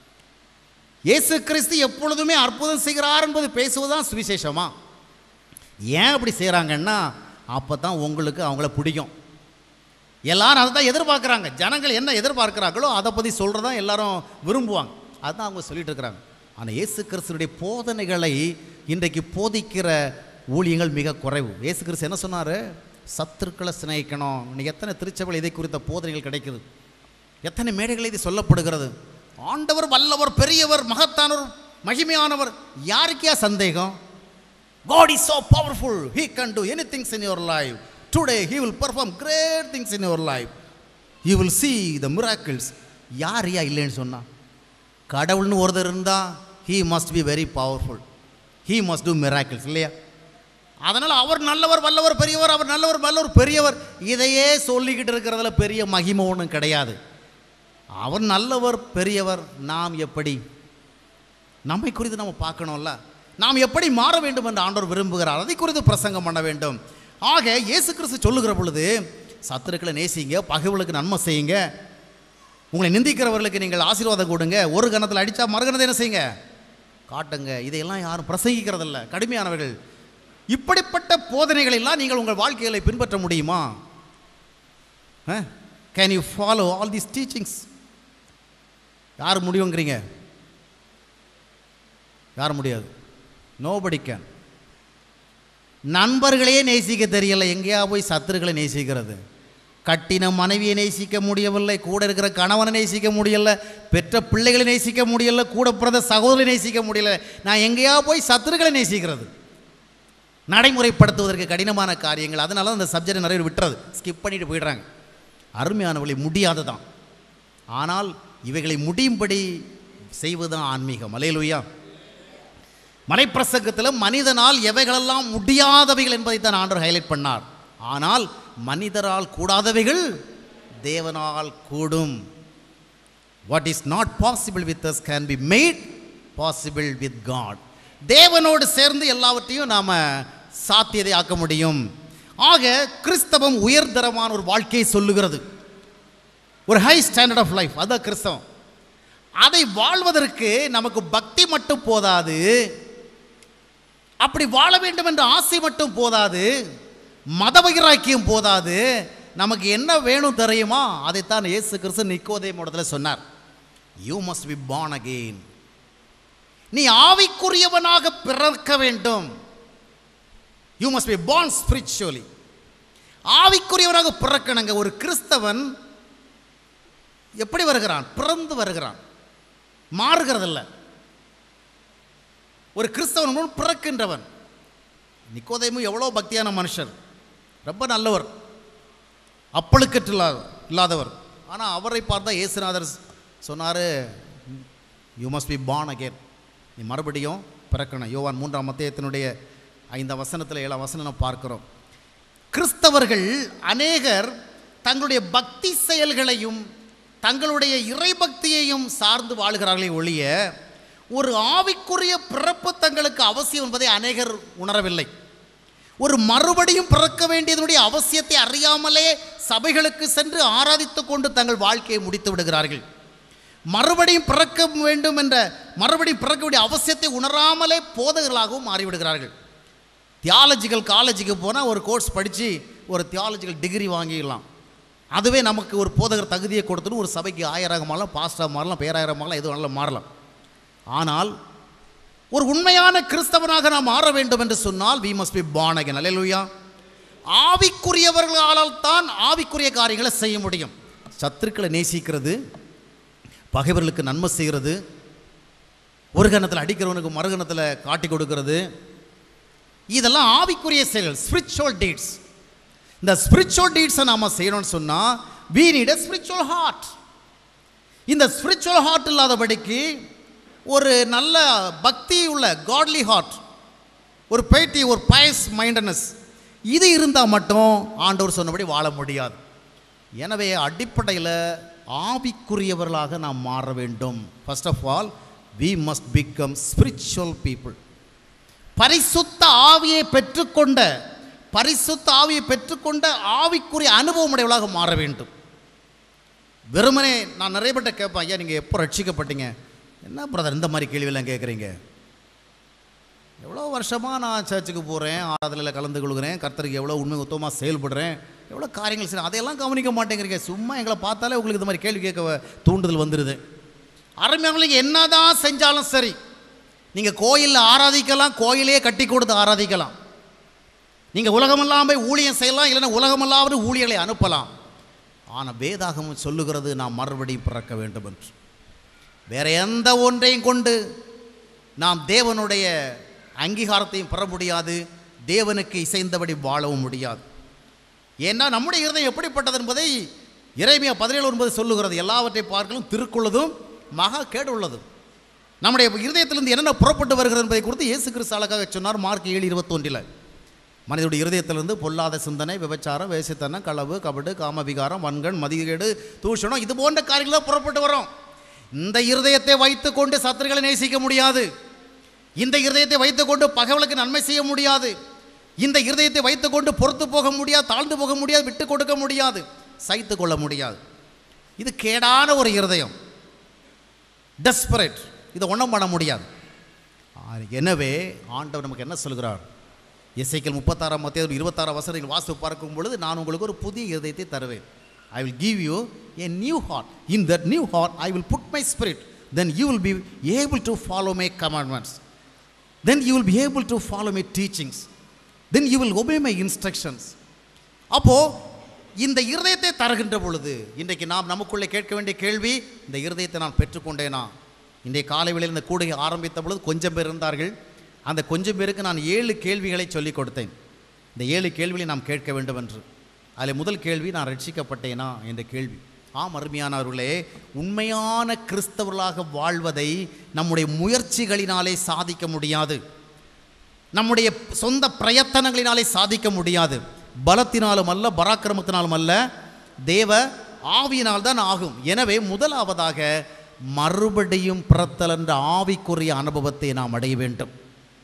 S2: இயேசு கிறிஸ்து எப்பொழுதுமே அற்புதம் செய்கிறார் என்பது பேசுவதுதான் சுவிசேஷமா ஏன் அப்படி செய்கிறாங்கன்னா அப்போ தான் உங்களுக்கு அவங்கள பிடிக்கும் எல்லாரும் அதை தான் எதிர்பார்க்குறாங்க ஜனங்கள் என்ன எதிர்பார்க்குறாங்களோ அதை பற்றி சொல்கிறதா எல்லாரும் விரும்புவாங்க அதுதான் அவங்க சொல்லிட்டு இருக்கிறாங்க ஆனால் இயேசு கிறிஸ்துடைய போதனைகளை இன்றைக்கு போதிக்கிற ஊழியங்கள் மிக குறைவு இயேசு கிறிஸ்து என்ன சொன்னார் சத்துருக்களை சிநேகிக்கணும் இன்னைக்கு எத்தனை திருச்சபையில் இதை குறித்த போதனைகள் கிடைக்குது எத்தனை மேடைகள் இது சொல்லப்படுகிறது ஆண்டவர் வல்லவர் பெரியவர் மகத்தானவர் மகிமையானவர் யாருக்கே சந்தேகம் God is so powerful. He can do anything in your life. Today, He will perform great things in your life. You will see the miracles. யார் யா இல்லைன்னு சொன்னா கடவுள்னு ஒருத்தர் இருந்தா he must be very powerful. He must do miracles இல்லையா அதனால் அவர் நல்லவர் வல்லவர் பெரியவர் அவர் நல்லவர் வல்லவர் பெரியவர் இதையே சொல்லிக்கிட்டு இருக்கிறதுல பெரிய மகிமை ஒன்றும் கிடையாது அவர் நல்லவர் பெரியவர் நாம் எப்படி நம்மை குறித்து நம்ம பார்க்கணும்ல நாம் எப்படி மாற வேண்டும் என்று ஆண்டவர் விரும்புகிறார் அதை குறித்து பிரசங்கம் பண்ண வேண்டும் ஆக இயேசு கிறிஸ்து சொல்லுகிற பொழுது சத்துருக்களை நேசிங்க பகைவர்களுக்கு நன்மை செய்யுங்க உங்களை நிந்திக்கிறவர்களுக்கு நீங்கள் ஆசீர்வாதம் கொடுங்க ஒரு கணத்தில் அடித்தா மறுகணத்தை என்ன செய்யுங்க காட்டுங்க இதையெல்லாம் யாரும் பிரசங்கிக்கிறதில்ல கடுமையானவர்கள் இப்படிப்பட்ட போதனைகளை எல்லாம் நீங்கள் உங்கள் வாழ்க்கைகளை பின்பற்ற முடியுமா can you follow all these teachings யார் முடியுங்கிறீங்க யார் முடியாது நோபடி கேன் நண்பர்களையே நேசிக்க தெரியல எங்கேயா போய் சத்துருக்களை நேசிக்கிறது கட்டின மனைவியை நேசிக்க முடியவில்லை கூட இருக்கிற கணவனை நேசிக்க முடியல பெற்ற பிள்ளைகளை நேசிக்க முடியல கூட பிறந்த சகோதரனை நேசிக்க முடியல நான் எங்கேயா போய் சத்துருக்களை நேசிக்கிறது நடைமுறைப்படுத்துவதற்கு கடினமான காரியங்கள் அதனால தான் அந்த சப்ஜெக்ட் நிறைய பேர் விட்டுறது ஸ்கிப் பண்ணிட்டு போயிடுறாங்க அருமையானவளை முடியாததான் ஆனால் இவைகளை முடியும்படி செய்வதுதான் ஆன்மீகம் அலையலுயா மலைப்பிரசங்கத்தில் மனிதனால் எவைகளெல்லாம் முடியாதவைகள் என்பதை தான் ஆண்டவர் ஹைலைட் பண்ணார் ஆனால் மனிதரால் கூடாதவைகள் தேவனால் கூடும் what is not possible with us can be made possible with God தேவனோடு சேர்ந்து எல்லாவற்றையும் நாம் சாத்தியதை ஆக்க முடியும் ஆக கிறிஸ்தவம் உயர்தரமான ஒரு வாழ்க்கையை சொல்லுகிறது ஒரு ஹை ஸ்டாண்டர்ட் ஆஃப் லைஃப் அதான் கிறிஸ்தவம் அதை வாழ்வதற்கு நமக்கு பக்தி மட்டும் போதாது அப்படி வாழ வேண்டும் என்ற ஆசை மட்டும் போதாது மத வைராக்கியம் போதாது நமக்கு என்ன வேணும் தெரியுமா அதைத்தான் இயேசு கிறிஸ்து நிக்கோதேமோடத்தில் சொன்னார் you must be born again நீ ஆவிக்குரியவனாக பிறக்க வேண்டும் you must be born spiritually ஆவிக்குரியவனாக பிறக்கணுங்க ஒரு கிறிஸ்தவன் எப்படி வருகிறான் பிறந்து வருகிறான் மாறுகிறதில்ல ஒரு கிறிஸ்தவன் முன் பிறக்கின்றவன் நிக்கோதேமு எவ்வளோ பக்தியான மனுஷர் ரொம்ப நல்லவர் அப்பழுக்கற்று இல்லாத இல்லாதவர் ஆனால் அவரை பார்த்தா இயேசுநாதர் சொன்னார் you must be born again நீ மறுபடியும் பிறக்கணும் யோவான் மூன்றாம் மத்தியத்தினுடைய ஐந்தாம் வசனத்தில் ஏழாம் வசனம் நம்ம பார்க்கிறோம் கிறிஸ்தவர்கள் அநேகர் தங்களுடைய பக்தி செயல்களையும் தங்களுடைய இறைபக்தியையும் சார்ந்து வாழ்கிறார்களே ஒழிய ஒரு ஆவிக்குரிய பிறப்பு தங்களுக்கு அவசியம் என்பதை அநேகர் உணரவில்லை ஒரு மறுபடியும் பிறக்க வேண்டியதனுடைய அவசியத்தை அறியாமலே சபைகளுக்கு சென்று ஆராதித்துக் கொண்டு தங்கள் வாழ்க்கையை முடித்து விடுகிறார்கள் மறுபடியும் பிறக்க வேண்டும் என்ற மறுபடியும் பிறக்க வேண்டிய அவசியத்தை உணராமலே போதகர்களாகவும் மாறிவிடுகிறார்கள் தியாலஜிக்கல் காலேஜுக்கு போனால் ஒரு கோர்ஸ் படித்து ஒரு தியாலஜிக்கல் டிகிரி வாங்கிடலாம் அதுவே நமக்கு ஒரு போதகர் தகுதியை கொடுத்துட்டு ஒரு சபைக்கு ஆயிரம் மாறலாம் பாஸ்டாக மாறலாம் பேராயிரம் மாறலாம் எது வேணாலும் மாறலாம் ஆனால் ஒரு உண்மையான கிறிஸ்தவனாக நாம் மாற வேண்டும் என்று சொன்னால் we must be born again hallelujah ஆவிக்குரியவர்களால் தான் ஆவிக்குரிய காரியங்களை செய்ய முடியும் சத்துருக்களை நேசிக்கிறது பகைவர்களுக்கு நன்மை செய்கிறது ஒரு கணத்தில் அடிக்கிறவனுக்கு மறுகணத்தில் காட்டி கொடுக்கிறது இதெல்லாம் ஆவிக்குரிய செயல்கள் ஸ்பிரிச்சுவல் டீட்ஸ் இந்த ஸ்பிரிச்சுவல் டீட்ஸை நாம் செய்யணும்னு சொன்னால் we need a spiritual heart இந்த ஸ்பிரிச்சுவல் ஹார்ட் இல்லாதபடிக்கு ஒரு நல்ல பக்தி உள்ள காட்லி ஹார்ட் ஒரு பேட்டி ஒரு பயஸ் மைண்டனஸ் இது இருந்தால் மட்டும் ஆண்டவர் சொன்னபடி வாழ முடியாது எனவே அடிப்படையில் ஆவிக்குரியவர்களாக நாம் மாற வேண்டும் first of all we must become spiritual people பரிசுத்த ஆவியை பெற்றுக்கொண்ட பரிசுத்த ஆவியை பெற்றுக்கொண்ட ஆவிக்குரிய அனுபவம் உடையவளாக மாற வேண்டும் வெறுமனே நான் நிறைய பேர்ட்ட கேட்பேன் ஐயா நீங்கள் எப்போ ரட்சிக்கப்பட்டீங்க என்ன பிரதர் இந்த மாதிரி கேள்வியெல்லாம் கேட்குறீங்க எவ்வளோ வருஷமாக நான் சர்ச்சுக்கு போகிறேன் ஆராதனையில் கலந்து கொள்கிறேன் கர்த்தருக்கு எவ்வளோ உண்மை உத்தமமாக செயல்படுறேன் எவ்வளோ காரியங்கள் செய்கிறேன் அதையெல்லாம் கவனிக்க மாட்டேங்கிறீங்க சும்மா எங்களை பார்த்தாலே உங்களுக்கு இந்த மாதிரி கேள்வி கேட்க தூண்டுதல் வந்துடுது அருமையானவங்களுக்கு என்னதான் செஞ்சாலும் சரி நீங்கள் கோயிலில் ஆராதிக்கலாம் கோயிலே கட்டி கொடுத்து ஆராதிக்கலாம் நீங்கள் உலகமெல்லாம் போய் ஊழியம் செய்யலாம் இல்லைன்னா உலகமெல்லாவது ஊழியர்களை அனுப்பலாம் ஆனால் வேதாகமம் சொல்லுகிறது நாம் மறுபடியும் பிறக்க வேண்டும் என்று வேற எந்த ஒன்றையும் கொண்டு நாம் தேவனுடைய அங்கீகாரத்தையும் பெற முடியாது தேவனுக்கு இசைந்தபடி வாழவும் முடியாது ஏன்னா நம்முடைய இருதயம் எப்படிப்பட்டது என்பதை இறைமையா பதினேழு ஒன்பது சொல்லுகிறது எல்லாவற்றை பார்க்கலும் திருக்குள்ளதும் மகா கேடு உள்ளதும் நம்முடைய இருதயத்திலிருந்து என்னென்ன புறப்பட்டு வருகிறது என்பதை குறித்து இயேசு கிறிஸ்து அழகாக சொன்னார் மார்க் ஏழு இருபத்தொன்றில் மனிதனுடைய இருதயத்திலிருந்து பொல்லாத சிந்தனை விபச்சாரம் வேசித்தனம் களவு கபடு காமவிகாரம் வன்கண் மதிகேடு தூஷணம் இது போன்ற காரியங்கள் தான் புறப்பட்டு வரும் இந்த இருதயத்தை வைத்துக்கொண்டு சத்துருக்களை நேசிக்க முடியாது இந்த இருதயத்தை வைத்துக்கொண்டு பகைவளுக்கு நன்மை செய்ய முடியாது இந்த இருதயத்தை வைத்துக்கொண்டு பொறுத்து போக முடியாது தாழ்ந்து போக முடியாது விட்டு கொடுக்க முடியாது சைத்து கொள்ள முடியாது இது கேடான ஒரு இருதயம் டெஸ்பரேட் இதை ஒன்றும் பண்ண முடியாது ஆ, எனவே ஆண்டவர் நமக்கு என்ன சொல்கிறார் இசைக்கல் முப்பத்தாறாம் மத்திய இருபத்தாறாம் வசதியில் வாசித்து பார்க்கும் பொழுது நான் உங்களுக்கு ஒரு புதிய இருதயத்தை தருவேன் I will give you a new heart in that new heart I will put my spirit then you will be able to follow my commandments then you will be able to follow my teachings then you will obey my instructions அப்போது இந்த இருதயத்தை தருகின்ற பொழுது இன்றைக்கு நாம் நமக்குள்ளே கேட்க வேண்டிய கேள்வி இந்த இருதயத்தை நான் பெற்றுக்கொண்டேனா இன்றைய காலை வேளையில் இந்த கூடையை ஆரம்பித்த பொழுது கொஞ்சம் பேர் இருந்தார்கள் அந்த கொஞ்சம் பேருக்கு நான் ஏழு கேள்விகளை சொல்லிக் கொடுத்தேன் இந்த ஏழு கேள்விகளை நாம் கேட்க வேண்டும் என்று அதில் முதல் கேள்வி நான் ரட்சிக்கப்பட்டேனா என்ற கேள்வி ஆம் அருமையானவர்களே உண்மையான கிறிஸ்தவர்களாக வாழ்வதை நம்முடைய முயற்சிகளினாலே சாதிக்க முடியாது நம்முடைய சொந்த பிரயத்தனங்களினாலே சாதிக்க முடியாது பலத்தினாலும் அல்ல பராக்கிரமத்தினாலும் அல்ல தேவ ஆவியினால் தான் ஆகும் எனவே முதலாவதாக மறுபடியும் பிறத்தல் என்ற ஆவிக்குரிய அனுபவத்தை நாம் அடைய வேண்டும்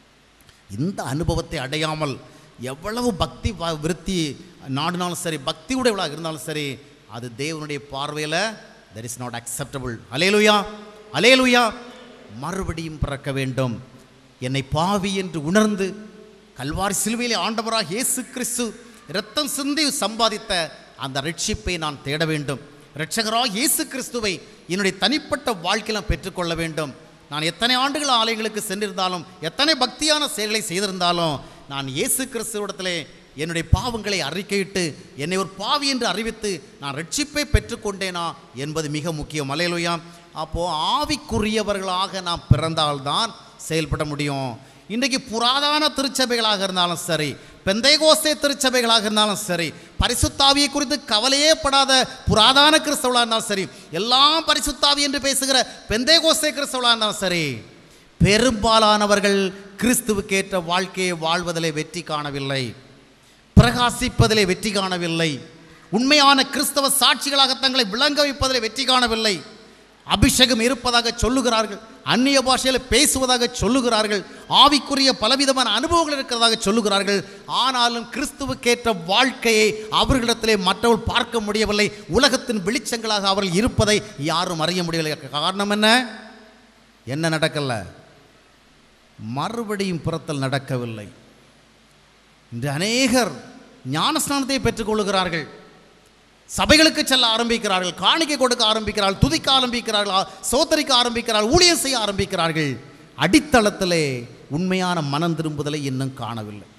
S2: இந்த அனுபவத்தை அடையாமல் எவ்வளவு பக்தி வ- விருத்தி நாடினாலும் சரி பக்தி உடையவளாக இருந்தாலும் சரி அது தேவனுடைய பார்வையில் that is not acceptable hallelujah hallelujah மறுபடியும் பிறக்க வேண்டும் என்னை பாவி என்று உணர்ந்து கல்வாரி சிலுவையிலே ஆண்டவராக இயேசு கிறிஸ்து இரத்தம் சிந்தி சம்பாதித்த அந்த ரட்சிப்பை நான் தேட வேண்டும் இரட்சகராக இயேசு கிறிஸ்துவை என்னுடைய தனிப்பட்ட வாழ்க்கையில் நான் பெற்றுக்கொள்ள வேண்டும் நான் எத்தனை ஆண்டுகள் ஆலயங்களுக்கு சென்றிருந்தாலும் எத்தனை பக்தியான செயல்களை செய்திருந்தாலும் நான் இயேசு கிறிஸ்துவிடத்திலே என்னுடைய பாவங்களை அறிக்கையிட்டு என்னை ஒரு பாவி என்று அறிவித்து நான் ரட்சிப்பை பெற்றுக்கொண்டேனா என்பது மிக முக்கியம் அலையலுயா அப்போது ஆவிக்குரியவர்களாக நாம் பிறந்தால்தான் செயல்பட முடியும் இன்றைக்கு புராதான திருச்சபைகளாக இருந்தாலும் சரி பெந்தைகோஸ்தே திருச்சபைகளாக இருந்தாலும் சரி பரிசுத்தாவியை குறித்து கவலையே படாத புராதான கிறிஸ்தவளாக இருந்தாலும் சரி எல்லாம் பரிசுத்தாவி என்று பேசுகிற பெந்தைகோஸ்தே கிறிஸ்தவளாக இருந்தாலும் சரி பெரும்பாலானவர்கள் கிறிஸ்துவுக்கேற்ற வாழ்க்கையை வாழ்வதிலே வெற்றி காணவில்லை பிரகாசிப்பதிலே வெற்றி காணவில்லை உண்மையான கிறிஸ்தவ சாட்சிகளாக தங்களை விளங்க வைப்பதிலே வெற்றி காணவில்லை அபிஷேகம் இருப்பதாக சொல்லுகிறார்கள் அந்நிய பாஷையில் பேசுவதாக சொல்லுகிறார்கள் ஆவிக்குரிய பலவிதமான அனுபவங்கள் இருக்கிறதாக சொல்லுகிறார்கள் ஆனாலும் கிறிஸ்துவுக்கேற்ற வாழ்க்கையை அவர்களிடத்திலே மற்றவர்கள் பார்க்க முடியவில்லை உலகத்தின் வெளிச்சங்களாக அவர்கள் இருப்பதை யாரும் அறிய முடியவில்லை காரணம் என்ன என்ன நடக்கல மறுபடியும் பிறத்தல் நடக்கவில்லை இன்று அநேகர் ஞானஸ்நானத்தை பெற்றுக்கொள்கிறார்கள் சபைகளுக்கு செல்ல ஆரம்பிக்கிறார்கள் காணிக்கை கொடுக்க ஆரம்பிக்கிறார்கள் துதிக்க ஆரம்பிக்கிறார்கள் ஆ- சோத்தரிக்க ஆரம்பிக்கிறார்கள் ஊழியம் செய்ய ஆரம்பிக்கிறார்கள் அடித்தளத்திலே உண்மையான மனம் திரும்புதலை இன்னும் காணவில்லை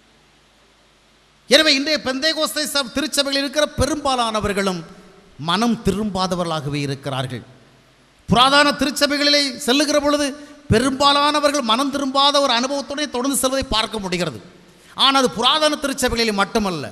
S2: எனவே இன்றைய பெந்தைகோஸ்தை சப திருச்சபையில் இருக்கிற பெரும்பாலானவர்களும் மனம் திரும்பாதவர்களாகவே இருக்கிறார்கள் புராதான திருச்சபைகளிலே செல்லுகிற பொழுது பெரும்பாலானவர்கள் மனம் திரும்பாத ஒரு அனுபவத்துடனே தொடர்ந்து செல்வதை பார்க்க முடிகிறது ஆனால் அது புராதன திருச்சபைகளில் மட்டுமல்ல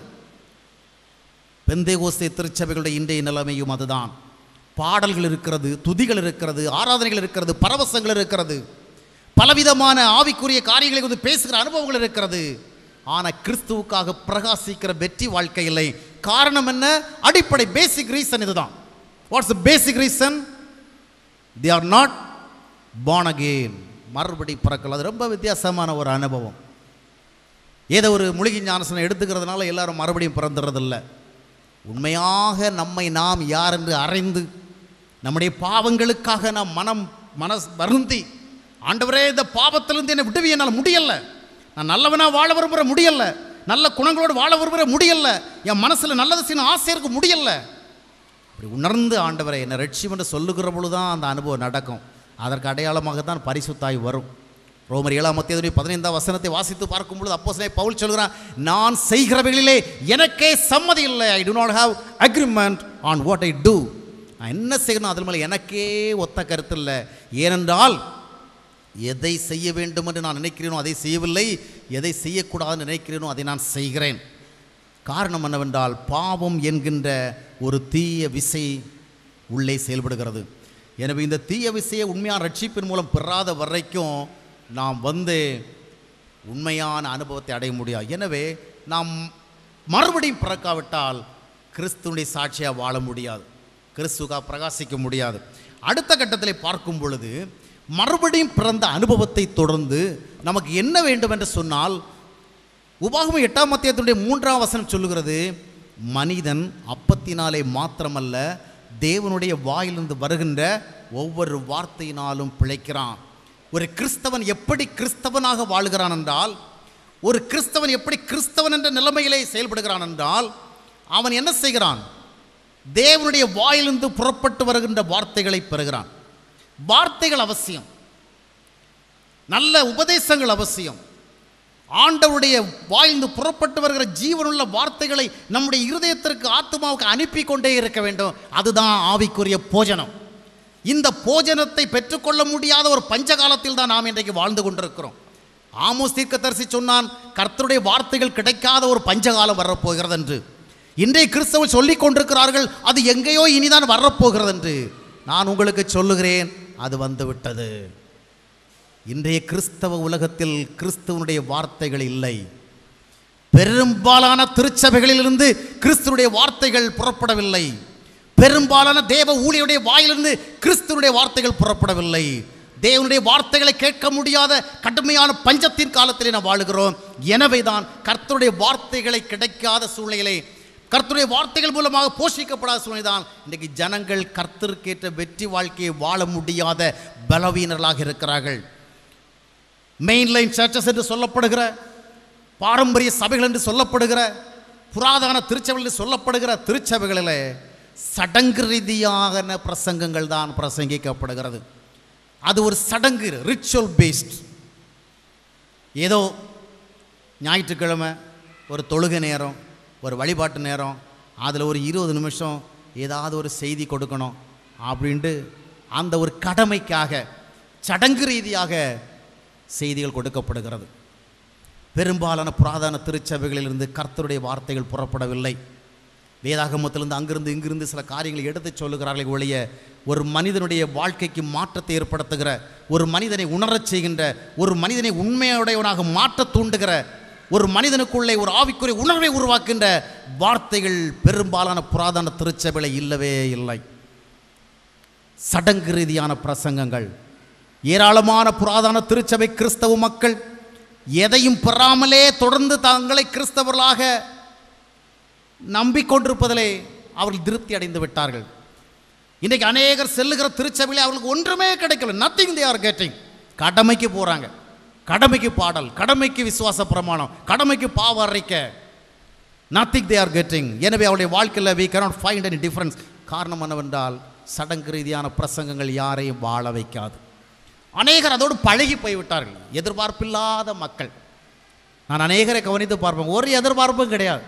S2: பெந்தேகோஸ்தே திருச்சபைகளுடைய இன்றைய நிலைமையும் அதுதான் பாடல்கள் இருக்கிறது துதிகள் இருக்கிறது ஆராதனைகள் இருக்கிறது பரவசங்கள் இருக்கிறது பலவிதமான ஆவிக்குரிய காரியங்களை வந்து பேசுகிற அனுபவங்கள் இருக்கிறது ஆனால் கிறிஸ்துவுக்காக பிரகாசிக்கிற வெற்றி வாழ்க்கை இல்லை காரணம் என்ன அடிப்படை பேசிக் ரீசன் இதுதான் what's basic reason they are not born again மறுபடி பிறக்கல அது ரொம்ப வித்தியாசமான ஒரு அனுபவம் ஏதோ ஒரு மூலிகை ஞானசனம் எடுத்துக்கிறதுனால எல்லாரும் மறுபடியும் பிறந்துறதில்ல உண்மையாக நம்மை நாம் யார் என்று அறிந்து நம்முடைய பாவங்களுக்காக நாம் மனம் மனஸ் வருந்தி ஆண்டவரே இந்த பாவத்திலிருந்து என்னை விடுவி என்னால் முடியல நான் நல்லவனா வாழ விரும்புகிற முடியல நல்ல குணங்களோடு வாழ விரும்புகிற முடியல என் மனசில் நல்லது செய்யணும் ஆசை இருக்க முடியல அப்படி உணர்ந்து ஆண்டவரை என்னை ரட்சியம் என்று சொல்லுகிற பொழுதுதான் அந்த அனுபவம் நடக்கும் அதற்கு அடையாளமாக தான் பரிசுத்தாய் வரும் ரோமர் ஏழாம் மத்தியதுடைய பதினைந்தாம் வசனத்தை வாசித்து பார்க்கும் பொழுது அப்போ பவுல் சொல்கிறான் நான் செய்கிறவைகளிலே எனக்கே சம்மதி இல்லை I do not have agreement on what I do நான் என்ன செய்யணும் அதில் மேலே எனக்கே ஒத்த கருத்து இல்லை ஏனென்றால் எதை செய்ய வேண்டும் என்று நான் நினைக்கிறேனோ அதை செய்யவில்லை எதை செய்யக்கூடாதுன்னு நினைக்கிறேனோ அதை நான் செய்கிறேன் காரணம் என்னவென்றால் பாவம் என்கின்ற ஒரு தீய விசை உள்ளே செயல்படுகிறது எனவே இந்த தீய விசையை உண்மையான ரட்சிப்பின் மூலம் பெறாத வரைக்கும் நாம் வந்து உண்மையான அனுபவத்தை அடைய முடியாது எனவே நாம் மறுபடியும் பிறக்காவிட்டால் கிறிஸ்துவனுடைய சாட்சியாக வாழ முடியாது கிறிஸ்துக்கா பிரகாசிக்க முடியாது அடுத்த கட்டத்தில் பார்க்கும் பொழுது மறுபடியும் பிறந்த அனுபவத்தை தொடர்ந்து நமக்கு என்ன வேண்டும் என்று சொன்னால் உபாகமம் எட்டாம் அத்தியாயத்தினுடைய மூன்றாம் வசனம் சொல்லுகிறது மனிதன் அப்பத்தினாலே மாத்திரமல்ல தேவனுடைய வாயிலிருந்து வருகின்ற ஒவ்வொரு வார்த்தையினாலும் பிழைக்கிறான் ஒரு கிறிஸ்தவன் எப்படி கிறிஸ்தவனாக வாழ்கிறான் என்றால் ஒரு கிறிஸ்தவன் எப்படி கிறிஸ்தவன் என்ற நிலைமையிலே செயல்படுகிறான் என்றால் அவன் என்ன செய்கிறான் தேவனுடைய வாயிலிருந்து புறப்பட்டு வருகின்ற வார்த்தைகளை பெறுகிறான் வார்த்தைகள் அவசியம் நல்ல உபதேசங்கள் அவசியம் ஆண்டவருடைய வாயிலிருந்து புறப்பட்டு வருகிற ஜீவனுள்ள வார்த்தைகளை நம்முடைய இருதயத்திற்கு ஆத்மாவுக்கு அனுப்பி கொண்டே இருக்க வேண்டும் அதுதான் ஆவிக்குரிய போஜனம் இந்த போஜனத்தை பெற்றுக்கொள்ள முடியாத ஒரு பஞ்சகாலத்தில் தான் நாம் இன்றைக்கு வாழ்ந்து கொண்டிருக்கிறோம் ஆமோஸ் தீர்க்கதரிசி சொன்னான் கர்த்தருடைய வார்த்தைகள் கிடைக்காத ஒரு பஞ்சகாலம் வரப்போகிறது என்று இன்றைய கிறிஸ்தவர் சொல்லிக் கொண்டிருக்கிறார்கள் அது எங்கேயோ இனிதான் வரப்போகிறது என்று நான் உங்களுக்கு சொல்லுகிறேன் அது வந்து விட்டது இன்றைய கிறிஸ்தவ உலகத்தில் கிறிஸ்துவனுடைய வார்த்தைகள் இல்லை பெரும்பாலான திருச்சபைகளிலிருந்து கிறிஸ்துவனுடைய வார்த்தைகள் புறப்படவில்லை பெரும்பாலான தேவ ஊழியருடைய வாயிலிருந்து கிறிஸ்துவனுடைய வார்த்தைகள் புறப்படவில்லை தேவனுடைய வார்த்தைகளை கேட்க முடியாத கடுமையான பஞ்சத்தின் காலத்திலே நாம் வாழுகிறோம் எனவே தான் கர்த்தருடைய வார்த்தைகளை கிடைக்காத சூழ்நிலையிலே கர்த்தருடைய வார்த்தைகள் மூலமாக போஷிக்கப்படாத சூழ்நிலை தான் இன்றைக்கு ஜனங்கள் கர்த்தருக்கேற்ற வெற்றி வாழ்க்கையை வாழ முடியாத பலவீனர்களாக இருக்கிறார்கள் மெயின்லைன் சர்ச்சஸ் என்று சொல்லப்படுகிற பாரம்பரிய சபைகள் என்று சொல்லப்படுகிற புராதன திருச்சபைகள் என்று சொல்லப்படுகிற திருச்சபைகளில் சடங்கு ரீதியான பிரசங்கங்கள் தான் பிரசங்கிக்கப்படுகிறது அது ஒரு சடங்கு ரிச்சுவல் பேஸ்ட் ஏதோ ஞாயிற்றுக்கிழமை ஒரு தொழுகை நேரம் ஒரு வழிபாட்டு நேரம் அதில் ஒரு இருபது நிமிஷம் ஏதாவது ஒரு செய்தி கொடுக்கணும் அப்படின்ட்டு அந்த ஒரு கடமைக்காக சடங்கு ரீதியாக செய்திகள் கொடுக்கப்படுகிறது பெரும்பாலான புராதன திருச்சபைகளிலிருந்து கர்த்தருடைய வார்த்தைகள் புறப்படவில்லை வேதாகமத்திலிருந்து அங்கிருந்து இங்கிருந்து சில காரியங்களை எடுத்துச் சொல்லுகிறார்கள் ஒழிய ஒரு மனிதனுடைய வாழ்க்கைக்கு மாற்றத்தை ஏற்படுத்துகிற ஒரு மனிதனை உணரச் செய்கின்ற ஒரு மனிதனை உண்மையுடையவனாக மாற்ற தூண்டுகிற ஒரு மனிதனுக்குள்ளே ஒரு ஆவிக்குரிய உணர்வை உருவாக்கின்ற வார்த்தைகள் பெரும்பாலான புராதன திருச்சபையில் இல்லவே இல்லை சடங்கு ரீதியான பிரசங்கங்கள் ஏராளமான புராதன திருச்சபை கிறிஸ்தவ மக்கள் எதையும் பெறாமலே தொடர்ந்து தங்களை கிறிஸ்தவர்களாக நம்பிக்கொண்டிருப்பதிலே அவர்கள் திருப்தி அடைந்து விட்டார்கள் இன்றைக்கு அநேகர் செல்லுகிற திருச்சபையிலே அவர்களுக்கு ஒன்றுமே கிடைக்கல நத்திங் தே ஆர் கெட்டிங் கடமைக்கு போகிறாங்க கடமைக்கு பாடல் கடமைக்கு விசுவாச பிரமாணம் கடமைக்கு பாவ அறைக்க நத்திங் தே ஆர் கெட்டிங் எனவே அவருடைய வாழ்க்கையில் we cannot find any difference காரணம் என்னவென்றால் சடங்கு ரீதியான பிரசங்கங்கள் யாரையும் வாழ வைக்காது அநேகர் அதோடு பழகி போய்விட்டார்கள் எதிர்பார்ப்பில்லாத மக்கள் நான் அநேகரை கவனித்து பார்ப்பேன் ஒரு எதிர்பார்ப்பும் கிடையாது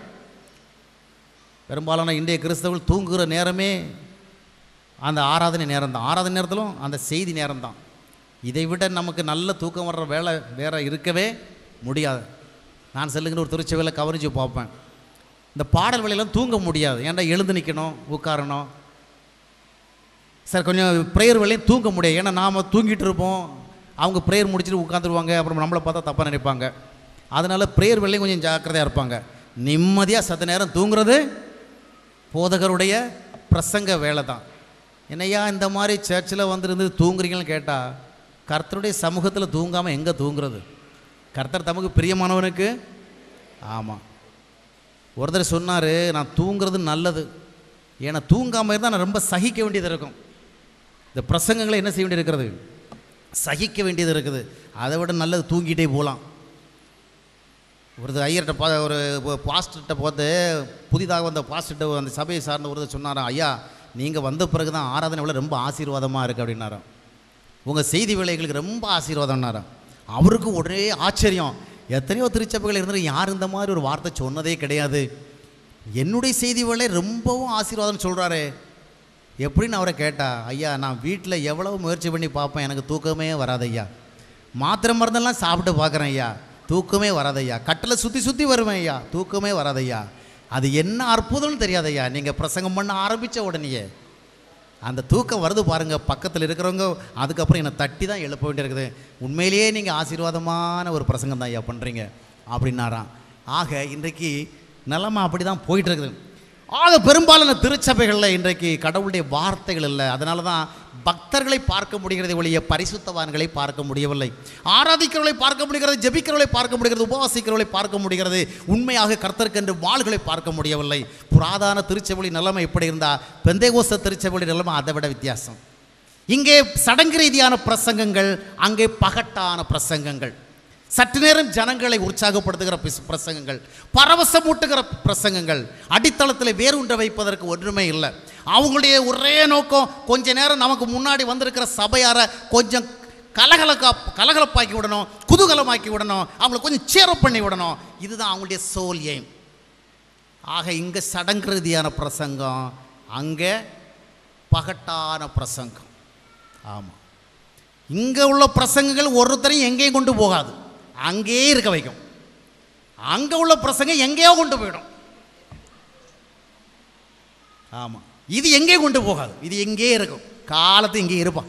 S2: பெரும்பாலான இன்றைய கிறிஸ்தவர்கள் தூங்குகிற நேரமே அந்த ஆராதனை நேரம் தான் ஆராதனை நேரத்திலும் அந்த செய்தி நேரம் தான் இதை விட நமக்கு நல்ல தூக்கம் வர்ற வேலை வேற இருக்கவே முடியாது நான் செல்லுங்கிற ஒரு திருச்சபையில் கவனித்து பார்ப்பேன் இந்த பாடல் வேலையெல்லாம் தூங்க முடியாது ஏன்டா எழுந்து நிற்கணும் உட்காரணும் சார் கொஞ்சம் ப்ரேயர் வேலையும் தூங்க முடியாது ஏன்னா நாம் தூங்கிட்டு இருப்போம் அவங்க ப்ரேயர் முடிச்சுட்டு உட்காந்துருவாங்க அப்புறம் நம்மளை பார்த்தா தப்பாக நினைப்பாங்க அதனால் ப்ரேயர் வேலையும் கொஞ்சம் ஜாக்கிரதையாக இருப்பாங்க நிம்மதியாக சத்த நேரம் தூங்குறது போதகருடைய பிரசங்க வேலை தான் என்னையா இந்த மாதிரி சர்ச்சில் வந்துருந்து தூங்குறீங்கன்னு கேட்டால் கர்த்தருடைய சமூகத்தில் தூங்காமல் எங்கே தூங்குறது கர்த்தர் தமக்கு பிரியமானவனுக்கு ஆமாம் ஒருத்தர் சொன்னார் நான் தூங்குறது நல்லது ஏன்னா தூங்காமல் இருந்தால் நான் ரொம்ப சகிக்க வேண்டியது இருக்கும் இந்த பிரசங்கங்களை என்ன செய்ய வேண்டியது இருக்கிறது சகிக்க வேண்டியது இருக்குது அதை விட நல்லது தூங்கிட்டே போகலாம் ஒரு ஐயர்கிட்ட பா ஒரு பாஸ்டர்கிட்ட பார்த்து புதிதாக வந்த பாஸ்டர்கிட்ட அந்த சபையை சார்ந்த ஒருத்தர் சொன்னாராம் ஐயா நீங்கள் வந்த பிறகு தான் ஆராதனை விட ரொம்ப ஆசீர்வாதமாக இருக்குது அப்படின்னாராம் உங்கள் செய்தி வேலைகளுக்கு ரொம்ப ஆசீர்வாதம்னாராம் அவருக்கு உடனே ஆச்சரியம் எத்தனையோ திருச்சபைகள் இருந்தாலும் யார் இந்த மாதிரி ஒரு வார்த்தை சொன்னதே கிடையாது என்னுடைய செய்தி வேலை ரொம்பவும் ஆசீர்வாதம் சொல்கிறாரு எப்படின்னு அவரை கேட்டா ஐயா நான் வீட்டில் எவ்வளவு முயற்சி பண்ணி பார்ப்பேன் எனக்கு தூக்கமே வராது ஐயா மாத்திரை மருந்தெல்லாம் சாப்பிட்டு பார்க்குறேன் ஐயா தூக்கமே வராது ஐயா கட்டில் சுற்றி சுற்றி வருவேன் ஐயா தூக்கமே வராது ஐயா அது என்ன அற்புதம்னு தெரியாது ஐயா நீங்கள் பிரசங்கம் பண்ண ஆரம்பித்த உடனேயே அந்த தூக்கம் வருது பாருங்க பக்கத்தில் இருக்கிறவங்க அதுக்கப்புறம் என்னை தட்டி தான் எழுப்ப வேண்டியிருக்குது உண்மையிலேயே நீங்கள் ஆசீர்வாதமான ஒரு பிரசங்கம் தான் ஐயா பண்ணுறீங்க அப்படின்னாராம் ஆக இன்றைக்கு நிலமை அப்படி தான் போயிட்டு இருக்குது ஆக பெரும்பாலான திருச்சபைகளில் இன்றைக்கு கடவுளுடைய வார்த்தைகள் இல்லை அதனால தான் பக்தர்களை பார்க்க முடிகிறதை ஒழிய பரிசுத்தவான்களை பார்க்க முடியவில்லை ஆராதிக்கிறவர்களை பார்க்க முடிகிறது ஜெபிக்கிறவர்களை பார்க்க முடிகிறது உபவாசிக்கிறவர்களை பார்க்க முடிகிறது உண்மையாக கர்த்தருக்கென்று வாள்களை பார்க்க முடியவில்லை புராதான திருச்சபை நிலைமை எப்படி இருந்தால் பெந்தேகோச திருச்சபை நிலைமை அதை விட வித்தியாசம் இங்கே சடங்கு ரீதியான பிரசங்கங்கள் அங்கே பகட்டான பிரசங்கங்கள் சற்று நேரம் ஜனங்களை உற்சாகப்படுத்துகிற பிஸ்- பிரசங்கங்கள் பரவசமூட்டுகிற பிரசங்கங்கள் அடித்தளத்தில் வேரூன்ற வைப்பதற்கு ஒன்றுமே இல்லை அவங்களுடைய ஒரே நோக்கம் கொஞ்ச நேரம் நமக்கு முன்னாடி வந்திருக்கிற சபையாரை கொஞ்சம் கலகலக்கா கலகலப்பாக்கி விடணும் குதூகலமாக்கி விடணும் அவங்கள கொஞ்சம் சேரப் பண்ணி விடணும் இதுதான் அவங்களுடைய சோல் எய்ம் ஆக இங்கே சடங்கு ரீதியான பிரசங்கம் அங்கே பகட்டான பிரசங்கம் ஆமாம் இங்கே உள்ள பிரசங்கங்கள் ஒருத்தரையும் எங்கேயும் கொண்டு போகாது அங்கேயே இருக்க வைக்கும் அங்கே உள்ள பிரசங்கம் எங்கேயோ கொண்டு போயிடும் ஆமாம் இது எங்கேயும் கொண்டு போகாது இது எங்கேயே இருக்கும் காலத்து இங்கே இருப்பான்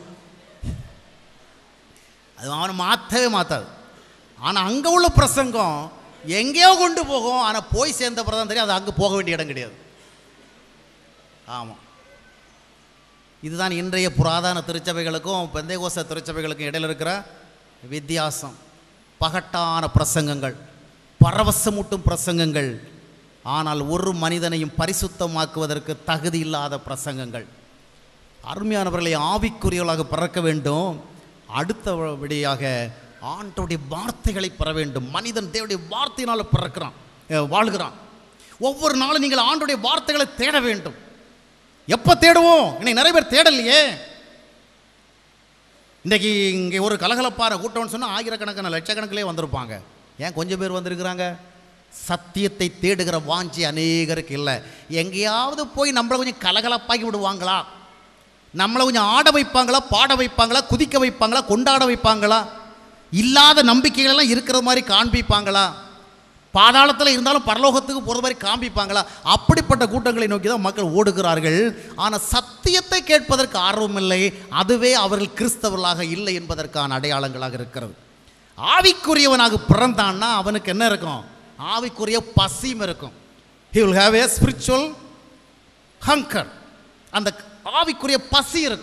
S2: அது அவனை மாற்றவே மாற்றாது ஆனால் அங்கே உள்ள பிரசங்கம் எங்கேயோ கொண்டு போகும் ஆனால் போய் சேர்ந்த பிறகு தான் தெரியும் அது அங்கே போக வேண்டிய இடம் கிடையாது ஆமாம் இதுதான் இன்றைய புராதன திருச்சபைகளுக்கும் பெந்தைகோச திருச்சபைகளுக்கும் இடையில இருக்கிற வித்தியாசம் பகட்டான பிரசங்கங்கள் பரவசமூட்டும் பிரசங்கங்கள் ஆனால் ஒரு மனிதனையும் பரிசுத்தமாக்குவதற்கு தகுதி இல்லாத பிரசங்கங்கள் அருமையானவர்களை ஆவிக்குரியவர்களாக பிறக்க வேண்டும் அடுத்தபடியாக ஆண்டோடைய வார்த்தைகளை பெற வேண்டும் மனிதன் தேவனுடைய வார்த்தையினால் பிறக்கிறான் அஹ், வாழ்கிறான் ஒவ்வொரு நாளும் நீங்கள் ஆண்டோடைய வார்த்தைகளை தேட வேண்டும் எப்போ தேடுவோம் இன்னைக்கு நிறைய பேர் தேடலையே இன்றைக்கி இங்கே ஒரு கலகலப்பான கூட்டம்னு சொன்னால் ஆயிரக்கணக்கான லட்சக்கணக்கிலே வந்திருப்பாங்க ஏன் கொஞ்சம் பேர் வந்திருக்கிறாங்க சத்தியத்தை தேடுகிற வாஞ்சி அநேகருக்கு இல்லை எங்கேயாவது போய் நம்மளை கொஞ்சம் கலகலப்பாக்கி விடுவாங்களா நம்மளை கொஞ்சம் ஆட வைப்பாங்களா பாட வைப்பாங்களா குதிக்க வைப்பாங்களா கொண்டாட வைப்பாங்களா இல்லாத நம்பிக்கைகள் எல்லாம் இருக்கிற மாதிரி காண்பிப்பாங்களா பாதாளத்தில் இருந்தாலும் பரலோகத்துக்கு போகிற மாதிரி காண்பிப்பாங்களா அப்படிப்பட்ட கூட்டங்களை நோக்கி தான் மக்கள் ஓடுகிறார்கள் ஆனால் சத்தியத்தை கேட்பதற்கு ஆர்வமில்லை அதுவே அவர்கள் கிறிஸ்தவர்களாக இல்லை என்பதற்கான அடையாளங்களாக இருக்கிறது ஆவிக்குரியவனாக பிறந்தான்னா அவனுக்கு என்ன இருக்கும் ஆவிக்குரிய பசியும் இருக்கும் he will have a spiritual hunger அந்த ஆவிக்குரிய பசி இருக்கும்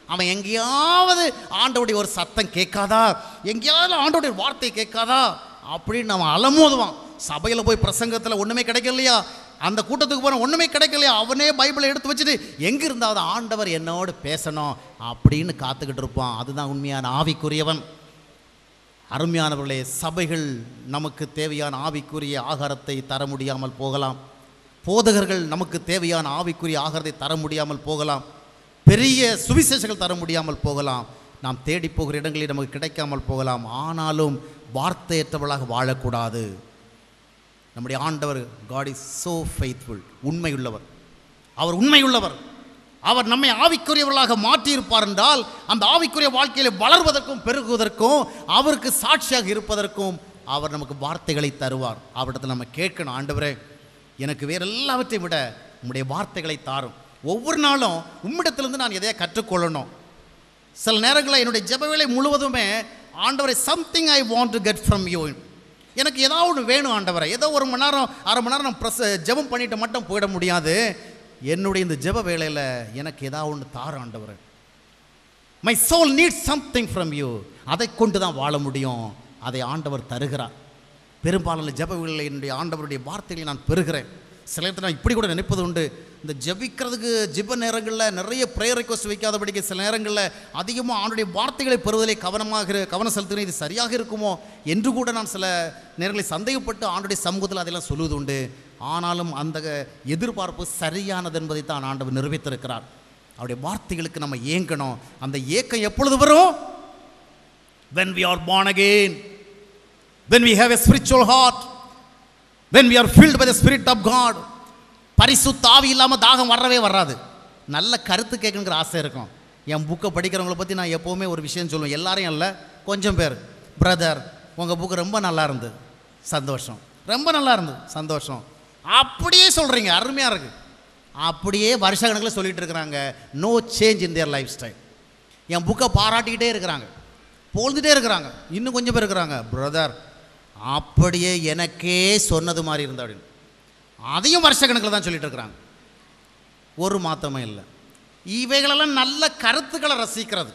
S2: அவன் எங்கேயாவது ஆண்டவுடைய ஒரு சத்தம் கேட்காதா எங்கேயாவது ஆண்டவுடைய வார்த்தை கேட்காதா அப்படின்னு அவன் அலமோதுவான் சபையில் போய் பிரசங்கத்தில் ஒன்றுமே கிடைக்கலையா அந்த கூட்டத்துக்கு போன ஒன்றுமே கிடைக்கலையா அவனே பைபிளை எடுத்து வச்சுட்டு எங்கே இருந்தாவது ஆண்டவர் என்னோடு பேசணும் அப்படின்னு காத்துக்கிட்டு இருப்பான் அதுதான் உண்மையான ஆவிக்குரியவன் அருமையானவர்களே சபைகள் நமக்கு தேவையான ஆவிக்குரிய ஆகாரத்தை தர முடியாமல் போகலாம் போதகர்கள் நமக்கு தேவையான ஆவிக்குரிய ஆகாரத்தை தர முடியாமல் போகலாம் பெரிய சுவிசேஷங்கள் தர முடியாமல் போகலாம் நாம் தேடி போகிற இடங்களில் நமக்கு கிடைக்காமல் போகலாம் ஆனாலும் வார்த்தையற்றவளாக வாழக்கூடாது நம்முடைய ஆண்டவர் காட் இஸ் so ஃபெய்த்ஃபுல் உண்மையுள்ளவர் அவர் உண்மையுள்ளவர் அவர் நம்மை ஆவிக்குரியவர்களாக மாற்றியிருப்பார் என்றால் அந்த ஆவிக்குரிய வாழ்க்கையில வளர்வதற்கும் பெருகுவதற்கும் அவருக்கு சாட்சியாக இருப்பதற்கும் அவர் நமக்கு வார்த்தைகளை தருவார் அவரிடத்தில் நம்ம கேட்கணும் ஆண்டவரே எனக்கு வேற எல்லாவற்றையும் விட உம்முடைய வார்த்தைகளை தாரும் ஒவ்வொரு நாளும் உம்மிடத்திலிருந்து நான் எதையா கற்றுக்கொள்ளணும் சில நேரங்களில் என்னுடைய ஜெபவேளை முழுவதுமே ஆண்டவரை something I want to get from you எனக்கு ஏதாவது ஒன்று வேணும் ஆண்டவரை ஏதோ ஒரு மணி நேரம் அரை மணி நேரம் ப்ரெஸ் ஜெபம் பண்ணிட்டு மட்டும் போயிட முடியாது என்னுடைய இந்த ஜெப வேளையில் எனக்கு ஏதாவது ஒன்று தார ஆண்டவரை my soul need something from you அதை கொண்டு தான் வாழ முடியும் அதை ஆண்டவர் தருகிறார் பெரும்பாலான ஜெப வேளையில் என்னுடைய ஆண்டவருடைய வார்த்தைகளை நான் பெறுகிறேன் சில நேரத்தில் நான் இப்படி கூட நினைப்பது உண்டு இந்த ஜெபிக்கிறதுக்கு ஜெப நேரங்களில் நிறைய ப்ரேயர் ரெக்வஸ்ட் வைக்காதபடிக்கு சில நேரங்களில் அதிகமாக ஆண்டுடைய வார்த்தைகளை பெறுவதிலே கவனமாக இரு- கவனம் செலுத்துகிறேன் இது சரியாக இருக்குமோ என்று கூட நான் சில நேரங்களில் சந்தேகப்பட்டு ஆண்டுடைய சமூகத்தில் அதெல்லாம் சொல்லுவது உண்டு ஆனாலும் அந்த எதிர்பார்ப்பு சரியானது என்பதை தான் ஆண்டவர் நிறைவேற்றிருக்கிறார் அவருடைய வார்த்தைகளுக்கு நம்ம ஏங்கணும் அந்த ஏக்கம் எப்பொழுது வரும் when we are born again when we have a spiritual heart when we are filled by the spirit of god பரிசுத்த ஆவி இல்லாமல் தாகம் வரவே வராது நல்ல கருத்து கேட்கணுங்கிற ஆசை இருக்கும் என் புக்கை படிக்கிறவங்கள பற்றி நான் எப்போவுமே ஒரு விஷயம் சொல்லுவேன் எல்லாரையும் இல்லை கொஞ்சம் பேர் பிரதர் உங்கள் புக்கு ரொம்ப நல்லா இருந்து சந்தோஷம் ரொம்ப நல்லா இருந்து சந்தோஷம் அப்படியே சொல்கிறீங்க அருமையாக இருக்குது அப்படியே வருஷ கணக்கில் சொல்லிட்டு இருக்கிறாங்க no change in their lifestyle என் புக்கை பாராட்டிக்கிட்டே இருக்கிறாங்க பொழுதுட்டே இருக்கிறாங்க இன்னும் கொஞ்சம் பேர் இருக்கிறாங்க பிரதர் அப்படியே எனக்கே சொன்னது மாதிரி இருந்தா அப்படின்னு அதையும் வருஷ கணக்கில் தான் சொல்லிட்டு இருக்கிறாங்க ஒரு மாற்றமும் இல்லை இவைகளெல்லாம் நல்ல கருத்துக்களை ரசிக்கிறது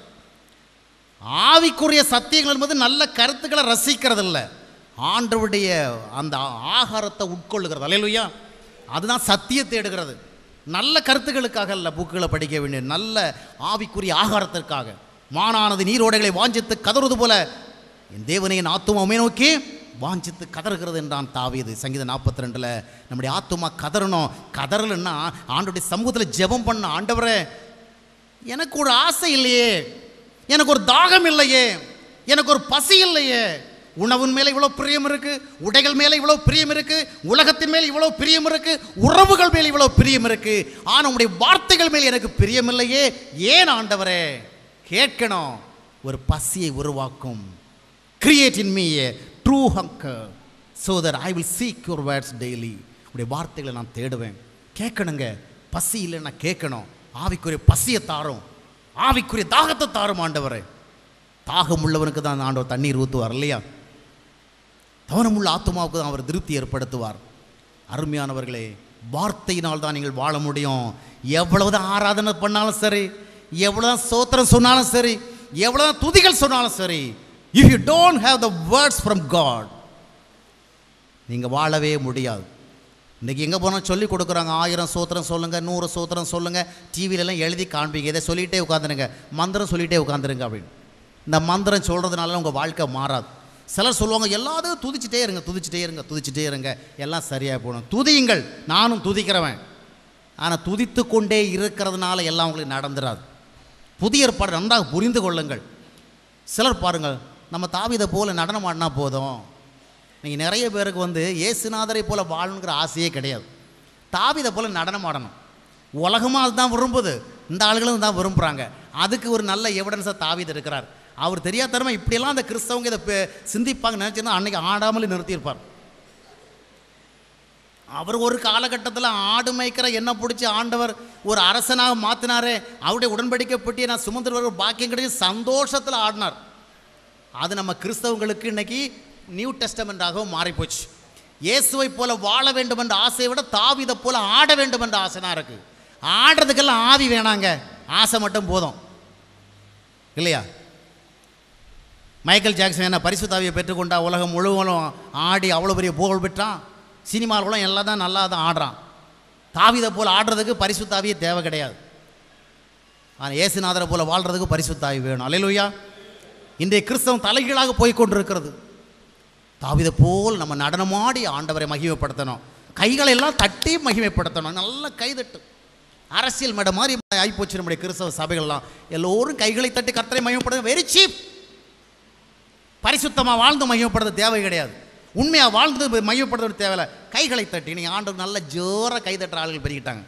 S2: ஆவிக்குரிய சத்தியங்கள் என்பது நல்ல கருத்துக்களை ரசிக்கிறது இல்லை ஆண்டவருடைய அந்த ஆகாரத்தை உட்கொள்ளுகிறது அல்லையா அதுதான் சத்தியத்தை எடுக்கிறது நல்ல கருத்துக்களுக்காக அல்ல புக்குகளை படிக்க வேண்டிய நல்ல ஆவிக்குரிய ஆகாரத்திற்காக மானானது நீரோடைகளை வாஞ்சித்து கதறுவது போல என் தேவனை என் ஆத்துமாவை நோக்கி வாஞ்சித்து கதறுகிறது என்றான் தாவீது சங்கீதம் நாற்பத்தி ரெண்டில் நம்முடைய ஆத்துமா கதறணும் கதறலைன்னா ஆண்டுடைய சமூகத்தில் ஜெபம் பண்ண ஆண்டவரே எனக்கு ஒரு ஆசை இல்லையே எனக்கு ஒரு தாகம் இல்லையே எனக்கு ஒரு பசி இல்லையே உணவின் மேலே இவ்வளோ பிரியம் இருக்கு உடைகள் மேலே இவ்வளோ பிரியம் இருக்கு உலகத்தின் மேல் இவ்வளோ பிரியம் இருக்கு உறவுகள் மேல் இவ்வளோ பிரியம் இருக்கு ஆனால் உங்களுடைய வார்த்தைகள் மேல் எனக்கு பிரியம் இல்லையே ஏன் ஆண்டவரே கேட்கணும் ஒரு பசியை உருவாக்கும் create in me a true hunger so that I will seek your words daily உடைய வார்த்தைகளை நான் தேடுவேன் கேட்கணுங்க பசி இல்லைன்னா கேட்கணும் ஆவிக்குரிய பசியை தாரும் ஆவிக்குரிய தாகத்தை தாரும் ஆண்டவரே தாகம் உள்ளவனுக்கு தான் ஆண்டவர் தண்ணீர் ஊற்றுவார் இல்லையா தவனமுள்ள ஆத்மாவுக்கு தான் அவர் திருப்தி ஏற்படுத்துவார் அருமையானவர்களே வார்த்தையினால் தான் நீங்கள் வாழ முடியும் எவ்வளவுதான் ஆராதனை பண்ணாலும் சரி எவ்வளவுதான் சோத்திரம் சொன்னாலும் சரி எவ்வளவுதான் துதிகள் சொன்னாலும் சரி if you don't have the words from God நீங்கள் வாழவே முடியாது இன்றைக்கி எங்கே போனால் சொல்லி கொடுக்குறாங்க ஆயிரம் சோத்திரம் சொல்லுங்கள் நூறு சோத்திரம் சொல்லுங்கள் டிவிலெல்லாம் எழுதி காண்பிங்க இதை சொல்லிகிட்டே உட்காந்துருங்க மந்திரம் சொல்லிகிட்டே உட்காந்துருங்க அப்படின்னு இந்த மந்திரம் சொல்கிறதுனால உங்கள் வாழ்க்கை மாறாது சிலர் சொல்லுவாங்க எல்லாத்தையும் துதிச்சிட்டே இருங்க துதிச்சிட்டே இருங்க துதிச்சிட்டே இருங்க எல்லாம் சரியாக போகணும் துதியுங்கள் நானும் துதிக்கிறவன் ஆனால் துதித்து கொண்டே இருக்கிறதுனால எல்லாம் உங்களுக்கு நடந்துராது புதிய ஏற்பாடு நன்றாக புரிந்து கொள்ளுங்கள் சிலர் பாருங்கள் நம்ம தாவிதை போல நடனம் ஆடினா போதும் நீங்கள் நிறைய பேருக்கு வந்து இயேசுநாதரை போல வாழணுங்கிற ஆசையே கிடையாது தாவிதை போல நடனம் ஆடணும் உலகமாக அதுதான் விரும்புது இந்த ஆளுகளும் தான் விரும்புகிறாங்க அதுக்கு ஒரு நல்ல எவிடன்ஸாக தாவித இருக்கிறார் அவர் தெரியாதரமா இப்படியெல்லாம் அந்த கிறிஸ்தவங்க இதை பே- சிந்திப்பாங்க நினச்சிருந்தா அன்னைக்கு ஆடாமலே நிறுத்தியிருப்பார் அவர் ஒரு காலகட்டத்தில் ஆடு மேய்க்கிற என்ன பிடிச்சி ஆண்டவர் ஒரு அரசனாக மாற்றினாரே அவருடைய உடன்படிக்கை பெட்டியை நான் சுமந்துட்டு வர பாக்கியம் கிடையாது சந்தோஷத்தில் ஆடினார் அது நம்ம கிறிஸ்தவங்களுக்கு இன்னைக்கு நியூ டெஸ்டமெண்டாகவும் மாறிப்போச்சு இயேசுவை போல வாழ வேண்டும் என்ற ஆசையை விட தாவிதை போல ஆட வேண்டும் என்ற ஆசை தான் இருக்குது ஆடுறதுக்கெல்லாம் ஆவி வேணாங்க ஆசை மட்டும் போதும் இல்லையா மைக்கேல் ஜாக்சன் என்ன பரிசுத்தாவியை பெற்றுக்கொண்டா உலகம் முழுவதும் ஆடி அவ்வளோ பெரிய புகழ் பெற்றான் சினிமாவுலாம் எல்லாம் தான் நல்லா தான் ஆடுறான் தாவிதை போல் ஆடுறதுக்கு பரிசுத்தாவியே தேவை கிடையாது ஆனால் ஏசுநாதரை போல் வாழ்கிறதுக்கு பரிசுத்தாவி வேணும் அல்லையா இன்றைய கிறிஸ்தவம் தலைகீழாக போய் கொண்டிருக்கிறது தாவிதை போல் நம்ம நடனமாடி ஆண்டவரை மகிமைப்படுத்தணும் கைகளை எல்லாம் தட்டி மகிமைப்படுத்தணும் நல்ல கைதட்டு அரசியல் மேடம் மாதிரி ஆகிப்போச்சு நம்முடைய கிறிஸ்தவ சபைகள்லாம் எல்லோரும் கைகளை தட்டி கர்த்தரை மகிமைப்படுத்த வெரி சீப் பரிசுத்தமாக வாழ்ந்து மகிமைப்படுறது தேவை கிடையாது உண்மையாக வாழ்ந்து மகிமைப்படுறது தேவையில்ல கைகளை தட்டி நீங்கள் ஆண்டு நல்ல ஜோராக கை தட்டுற ஆளுகள் பெருகிட்டாங்க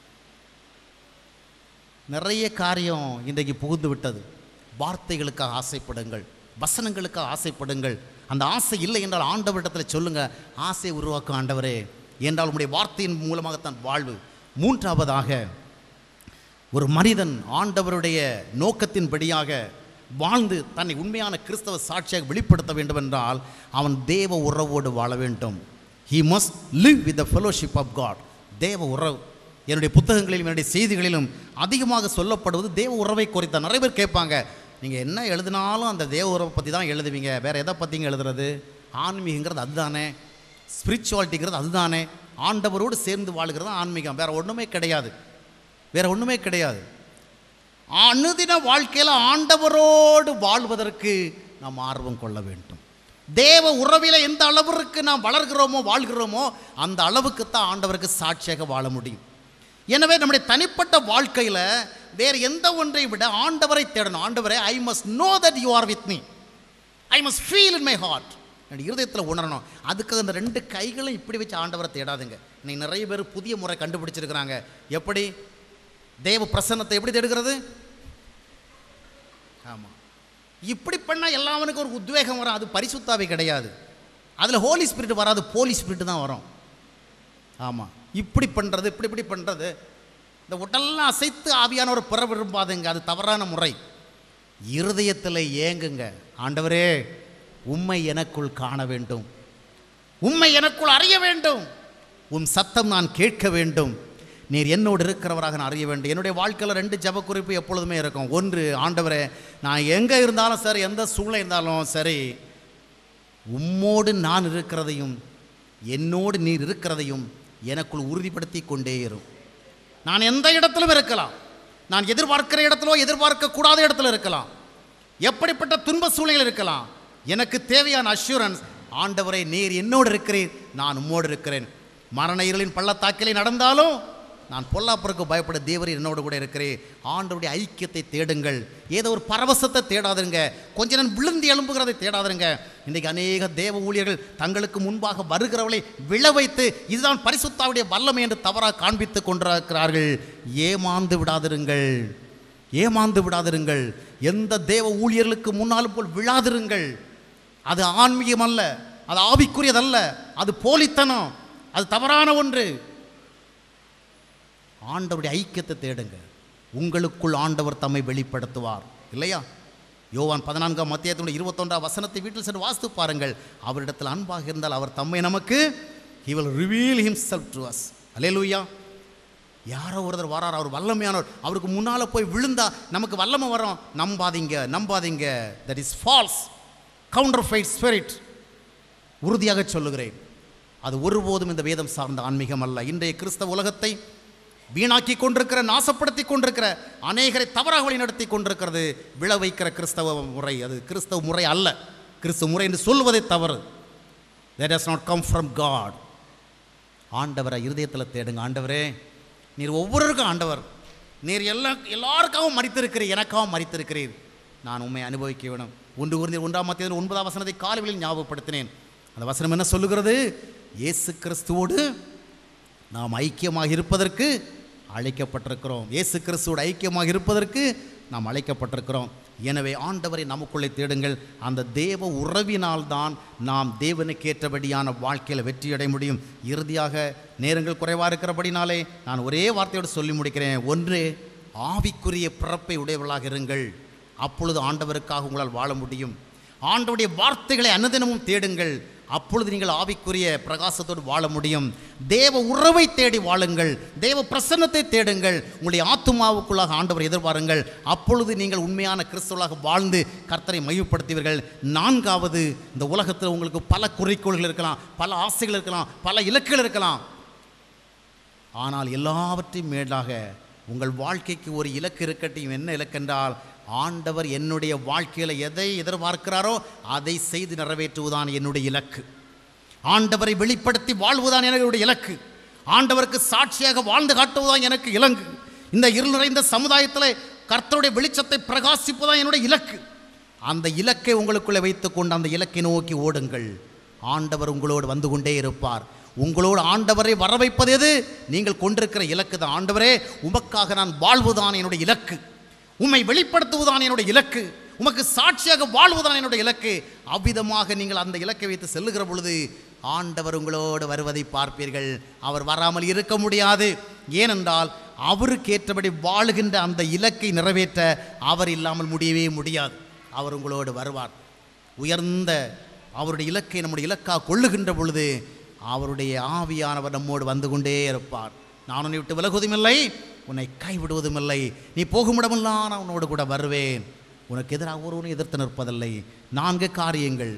S2: நிறைய காரியம் இன்றைக்கு புகுந்து விட்டது வார்த்தைகளுக்காக ஆசைப்படுங்கள் வசனங்களுக்காக ஆசைப்படுங்கள் அந்த ஆசை இல்லை என்றால் ஆண்டவரிடத்தில் சொல்லுங்க ஆசை உருவாக்கும் ஆண்டவரே என்றால் உங்களுடைய வார்த்தையின் மூலமாகத்தான் வாழ்வு மூன்றாவதாக ஒரு மனிதன் ஆண்டவருடைய நோக்கத்தின்படியாக வாழ்ந்து தன்னை உண்மையான கிறிஸ்தவ சாட்சியாக வெளிப்படுத்த வேண்டும் என்றால் அவன் தேவ உறவோடு வாழ வேண்டும் he must live with the fellowship of God தேவ உறவு என்னுடைய புத்தகங்களிலும் என்னுடைய செய்திகளிலும் அதிகமாக சொல்லப்படுவது தேவ உறவை குறித்த நிறைய பேர் கேட்பாங்க நீங்கள் என்ன எழுதினாலும் அந்த தேவ உறவை பற்றி தான் எழுதுவீங்க வேறு எதை பற்றிங்க எழுதுறது ஆன்மீகங்கிறது அதுதானே ஸ்பிரிச்சுவாலிட்டிங்கிறது அதுதானே ஆண்டவரோடு சேர்ந்து வாழ்கிறது தான் ஆன்மீகம் வேறு ஒன்றுமே கிடையாது வேறு ஒன்றுமே கிடையாது அனுதின வாழ்க்கையில் ஆண்டவரோடு வாழ்வதற்கு நாம் ஆர்வம் கொள்ள வேண்டும் தேவ உறவில எந்த அளவிற்கு நாம் வளர்கிறோமோ வாழ்கிறோமோ அந்த அளவுக்கு தான் ஆண்டவருக்கு சாட்சியாக வாழ முடியும் எனவே நம்முடைய தனிப்பட்ட வாழ்க்கையில் வேறு எந்த ஒன்றை விட ஆண்டவரை தேடணும் ஆண்டவரே I must know that you are with me I must feel in my heart என் இருதயத்தில் உணரணும் அதுக்கு அந்த ரெண்டு கைகளும் இப்படி வச்சு ஆண்டவரை தேடாதுங்க இன்னைக்கு நிறைய பேர் புதிய முறை கண்டுபிடிச்சிருக்கிறாங்க எப்படி தேவ பிரசன்னத்தை எப்படி தேடுகிறது ஆமாம் இப்படி பண்ணால் எல்லாவனுக்கும் ஒரு உத்வேகம் வரும் அது பரிசுத்தாவே கிடையாது அதில் ஹோலி ஸ்பிரிட் வராது போலி ஸ்பிரிட் தான் வரும் ஆமாம் இப்படி பண்ணுறது இப்படி இப்படி பண்ணுறது இந்த உடல்லாம் அசைத்து ஆவியானவர் பெற விரும்பாதுங்க அது தவறான முறை இருதயத்தில் ஏங்குங்க ஆண்டவரே உம்மை எனக்குள் காண வேண்டும் உம்மை எனக்குள் அறிய வேண்டும் உன் சத்தம் நான் கேட்க வேண்டும் நீர் என்னோடு இருக்கிறவராக நான் அறிய வேண்டும் என்னுடைய வாழ்க்கையில் ரெண்டு ஜப குறிப்பு எப்பொழுதுமே இருக்கும் ஒன்று ஆண்டவரே நான் எங்கே இருந்தாலும் சரி எந்த சூழ்நிலை இருந்தாலும் சரி உம்மோடு நான் இருக்கிறதையும் என்னோடு நீர் இருக்கிறதையும் எனக்குள் உறுதிப்படுத்தி கொண்டே இரும் நான் எந்த இடத்திலும் இருக்கலாம் நான் எதிர்பார்க்கிற இடத்திலோ எதிர்பார்க்க கூடாத இடத்துல இருக்கலாம் எப்படிப்பட்ட துன்ப சூழ்நிலை இருக்கலாம் எனக்கு தேவையான அஷூரன்ஸ் ஆண்டவரை நீர் என்னோடு இருக்கிறீர் நான் உம்மோடு இருக்கிறேன் மரண இருளின் பள்ளத்தாக்கிலே நடந்தாலும் நான் பொல்லாப்பருக்கு பயப்பட தேவர் என்னோடு கூட இருக்கிறேன் ஆண்டவருடைய ஐக்கியத்தை தேடுங்கள் ஏதோ ஒரு பரவசத்தை தேடாதுங்க கொஞ்ச நேரம் விழுந்து எழும்புகிறதை தேடாதுங்க இன்றைக்கு அநேக தேவ ஊழியர்கள் தங்களுக்கு முன்பாக வருகிறவளை விழ வைத்து இதுதான் பரிசுத்தாவுடைய வல்லமை என்று தவறாக காண்பித்து கொண்டிருக்கிறார்கள் ஏமாந்து விடாதிருங்கள் ஏமாந்து விடாதிருங்கள் எந்த தேவ ஊழியர்களுக்கு முன்னாலும் போல் விழாதிருங்கள் அது ஆன்மீகம் அல்ல அது ஆவிக்குரியதல்ல அது போலித்தனம் அது தவறான ஒன்று ஆண்டவருடைய ஐக்கியத்தை தேடுங்க உங்களுக்குள் ஆண்டவர் தம்மை வெளிப்படுத்துவார் இல்லையா யோவான் பதினான்காம் மத்தியத்தினுடைய இருபத்தொன்றாம் வசனத்தை வீட்டில் சென்று வாசித்து பாருங்கள் அவரிடத்தில் அன்பாக இருந்தால் அவர் தம்மை நமக்கு he will reveal himself to us அல்லேலூயா யாரோ ஒருத்தர் வரார் அவர் வல்லமையானவர் அவருக்கு முன்னால் போய் விழுந்தா நமக்கு வல்லமை வரும் நம்பாதீங்க நம்பாதீங்க that is false counterfeit spirit உறுதியாக சொல்லுகிறேன் அது ஒருபோதும் இந்த வேதம் சார்ந்த ஆன்மீகம் அல்ல இன்றைய கிறிஸ்தவ உலகத்தை வீணாக்கி கொண்டிருக்கிற நாசப்படுத்தி கொண்டிருக்கிற அநேகரை தவறாக வழி நடத்தி கொண்டிருக்கிறது விழ வைக்கிற கிறிஸ்தவ முறை அது கிறிஸ்தவ முறை அல்ல கிறிஸ்தவ முறை என்று சொல்வதே தவறு that does not come from God ஆண்டவரை இருதயத்தில் தேடுங்க ஆண்டவரே நீர் ஒவ்வொருவருக்கும் ஆண்டவர் நீர் எல்லா எல்லாருக்காகவும் மறித்திருக்கிறீர் எனக்காகவும் மறித்திருக்கிறீர் நான் உண்மை அனுபவிக்க வேணும் ஒன்று கூர்ந்து ஒன்றாம் மத்திய ஒன்பதாம் வசனத்தை காலைகளில் ஞாபகப்படுத்தினேன் அந்த வசனம் என்ன சொல்லுகிறது இயேசு கிறிஸ்துவோடு நாம் ஐக்கியமாக இருப்பதற்கு அழைக்கப்பட்டிருக்கிறோம் இயேசு கிறிஸ்துவோடு ஐக்கியமாக இருப்பதற்கு நாம் அழைக்கப்பட்டிருக்கிறோம் எனவே ஆண்டவரை நமக்குள்ளே தேடுங்கள் அந்த தேவ உறவினால்தான் நாம் தேவனுக்கு ஏற்றபடியான வாழ்க்கையில் வெற்றியடைய முடியும் இறுதியாக நேரங்கள் குறைவாக இருக்கிறபடினாலே நான் ஒரே வார்த்தையோடு சொல்லி முடிக்கிறேன் ஒன்று ஆவிக்குரிய பிறப்பை உடையவர்களாக இருங்கள் அப்பொழுது ஆண்டவருக்காக உங்களால் வாழ முடியும் ஆண்டவருடைய வார்த்தைகளை அனுதினமும் தேடுங்கள் அப்பொழுது நீங்கள் ஆவிக்குரிய பிரகாசத்தோடு வாழ முடியும் தேவ உறவை தேடி வாழுங்கள் தேவ பிரசன்னத்தை தேடுங்கள் உங்களுடைய ஆத்துமாவுக்குள்ளாக ஆண்டவர் எதிர்பாருங்கள் அப்பொழுது நீங்கள் உண்மையான கிறிஸ்தவர்களாக வாழ்ந்து கர்த்தரை மையப்படுத்துவீர்கள் நான்காவது இந்த உலகத்தில் உங்களுக்கு பல குறிக்கோள்கள் இருக்கலாம் பல ஆசைகள் இருக்கலாம் பல இலக்குகள் இருக்கலாம் ஆனால் எல்லாவற்றையும் மேலாக உங்கள் வாழ்க்கைக்கு ஒரு இலக்கு இருக்கட்டும் என்ன இலக்கு என்றால் ஆண்டவர் என்னுடைய வாழ்க்கையில் எதை எதிர்பார்க்கிறாரோ அதை செய்து நிறைவேற்றுவதுதான் என்னுடைய இலக்கு ஆண்டவரை வெளிப்படுத்தி வாழ்வதுதான் என்னுடைய இலக்கு ஆண்டவருக்கு சாட்சியாக வாழ்ந்து காட்டுவதுதான் எனக்கு இலங்கு இந்த இருள் நிறைந்த சமுதாயத்தில் கர்த்தருடைய வெளிச்சத்தை பிரகாசிப்பதுதான் என்னுடைய இலக்கு அந்த இலக்கை உங்களுக்குள்ளே வைத்துக்கொண்டு அந்த இலக்கை நோக்கி ஓடுங்கள் ஆண்டவர் உங்களோடு வந்து கொண்டே இருப்பார் உங்களோடு ஆண்டவரை வர வைப்பது எது நீங்கள் கொண்டிருக்கிற இலக்கு தான் ஆண்டவரே உமக்காக நான் வாழ்வுதான் என்னுடைய இலக்கு உம்மை வெளிப்படுத்துவதுதான் என்னுடைய இலக்கு உமக்கு சாட்சியாக வாழ்வதுதான் என்னுடைய இலக்கு அவ்விதமாக நீங்கள் அந்த இலக்கை வைத்து செல்லுகிற பொழுது ஆண்டவர் உங்களோடு வருவதை பார்ப்பீர்கள் அவர் வராமல் இருக்க முடியாது ஏனென்றால் அவருக்கு ஏற்றபடி வாழுகின்ற அந்த இலக்கை நிறைவேற்ற அவர் இல்லாமல் முடியவே முடியாது அவர் உங்களோடு வருவார் உயர்ந்த அவருடைய இலக்கை நம்முடைய இலக்காக கொள்ளுகின்ற பொழுது அவருடைய ஆவியானவர் நம்மோடு வந்து கொண்டே இருப்பார் நான் உன்னை விட்டு விலகுவதும் இல்லை உன்னை கைவிடுவதும் இல்லை நீ போகுமிடமெல்லாம் நான் உன்னோடு கூட வருவேன் உனக்கு எதிராக ஒருவனும் எதிர்த்து நிற்பதில்லை நான்கு காரியங்கள்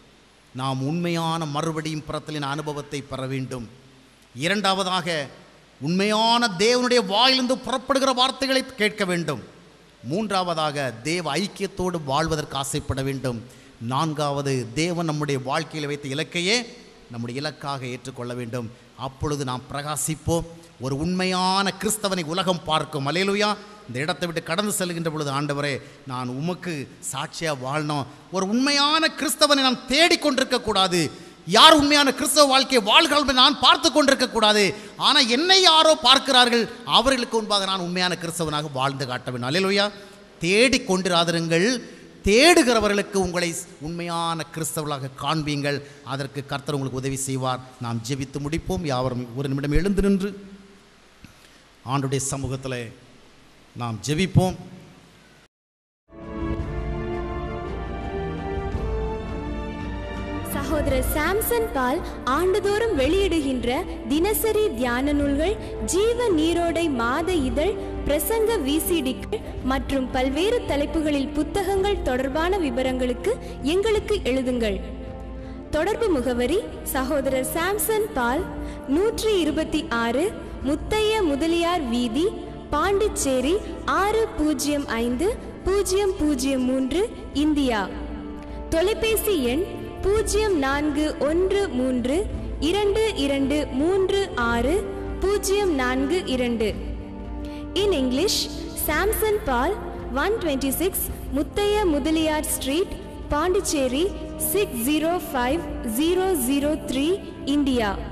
S2: நாம் உண்மையான மறுபடியும் பிறத்தலின் அனுபவத்தை பெற வேண்டும் இரண்டாவதாக உண்மையான தேவனுடைய வாயிலிருந்து புறப்படுகிற வார்த்தைகளை கேட்க வேண்டும் மூன்றாவதாக தேவ ஐக்கியத்தோடு வாழ்வதற்கு ஆசைப்பட வேண்டும் நான்காவது தேவன் நம்முடைய வாழ்க்கையில் வைத்த இலக்கையே நம்முடைய இலக்காக ஏற்றுக்கொள்ள வேண்டும் அப்பொழுது நாம் பிரகாசிப்போம் ஒரு உண்மையான கிறிஸ்தவனை உலகம் பார்க்கும் அலையலுயா இந்த இடத்தை விட்டு கடந்து செல்கின்ற பொழுது ஆண்டவரே நான் உமக்கு சாட்சியாக வாழணும் ஒரு உண்மையான கிறிஸ்தவனை நான் தேடிக்கொண்டிருக்க கூடாது யார் உண்மையான கிறிஸ்தவ வாழ்க்கையை வாழ்கிறார்கள் என்று நான் பார்த்து கொண்டிருக்க கூடாது ஆனால் என்னை யாரோ பார்க்கிறார்கள் அவர்களுக்கு முன்பாக நான் உண்மையான கிறிஸ்தவனாக வாழ்ந்து காட்ட வேண்டும் அலையலுயா தேடிக் கொண்டிராதிருங்கள் தேடுகிறவர்களுக்கு உங்களை உண்மையான கிறிஸ்தவர்களாக காண்பீங்கள் அதற்கு கர்த்தர் உங்களுக்கு உதவி செய்வார் நாம் ஜெபித்து முடிப்போம் யாவரும் ஒரு நிமிடம் எழுந்து நின்று ஆண்டுடைய சமூகத்தில் நாம் ஜெபிப்போம்
S1: சகோதரர் சாம்சன் பால் ஆண்டுதோறும் வெளியிடுகின்ற தினசரி தியான நூல்கள் ஜீவ நீரோடை மாத இதழ் பிரசங்க விசிடிக்கள் மற்றும் பல்வேறு தலைப்புகளில் புத்தகங்கள் தொடர்பான விவரங்களுக்கு எங்களுக்கு எழுதுங்கள் தொடர்பு முகவரி சகோதரர் சாம்சன் பால் நூற்றி இருபத்தி ஆறு முத்தைய முதலியார் வீதி பாண்டிச்சேரி ஆறு பூஜ்ஜியம் ஐந்து பூஜ்ஜியம் பூஜ்ஜியம் மூன்று இந்தியா தொலைபேசி எண் பூஜ்ஜியம் நான்கு ஒன்று மூன்று இரண்டு இரண்டு மூன்று ஆறு பூஜ்ஜியம் நான்கு இரண்டு in English Samson Paul one twenty six Muthaiya Mudaliar street Pondicherry six zero five zero zero three India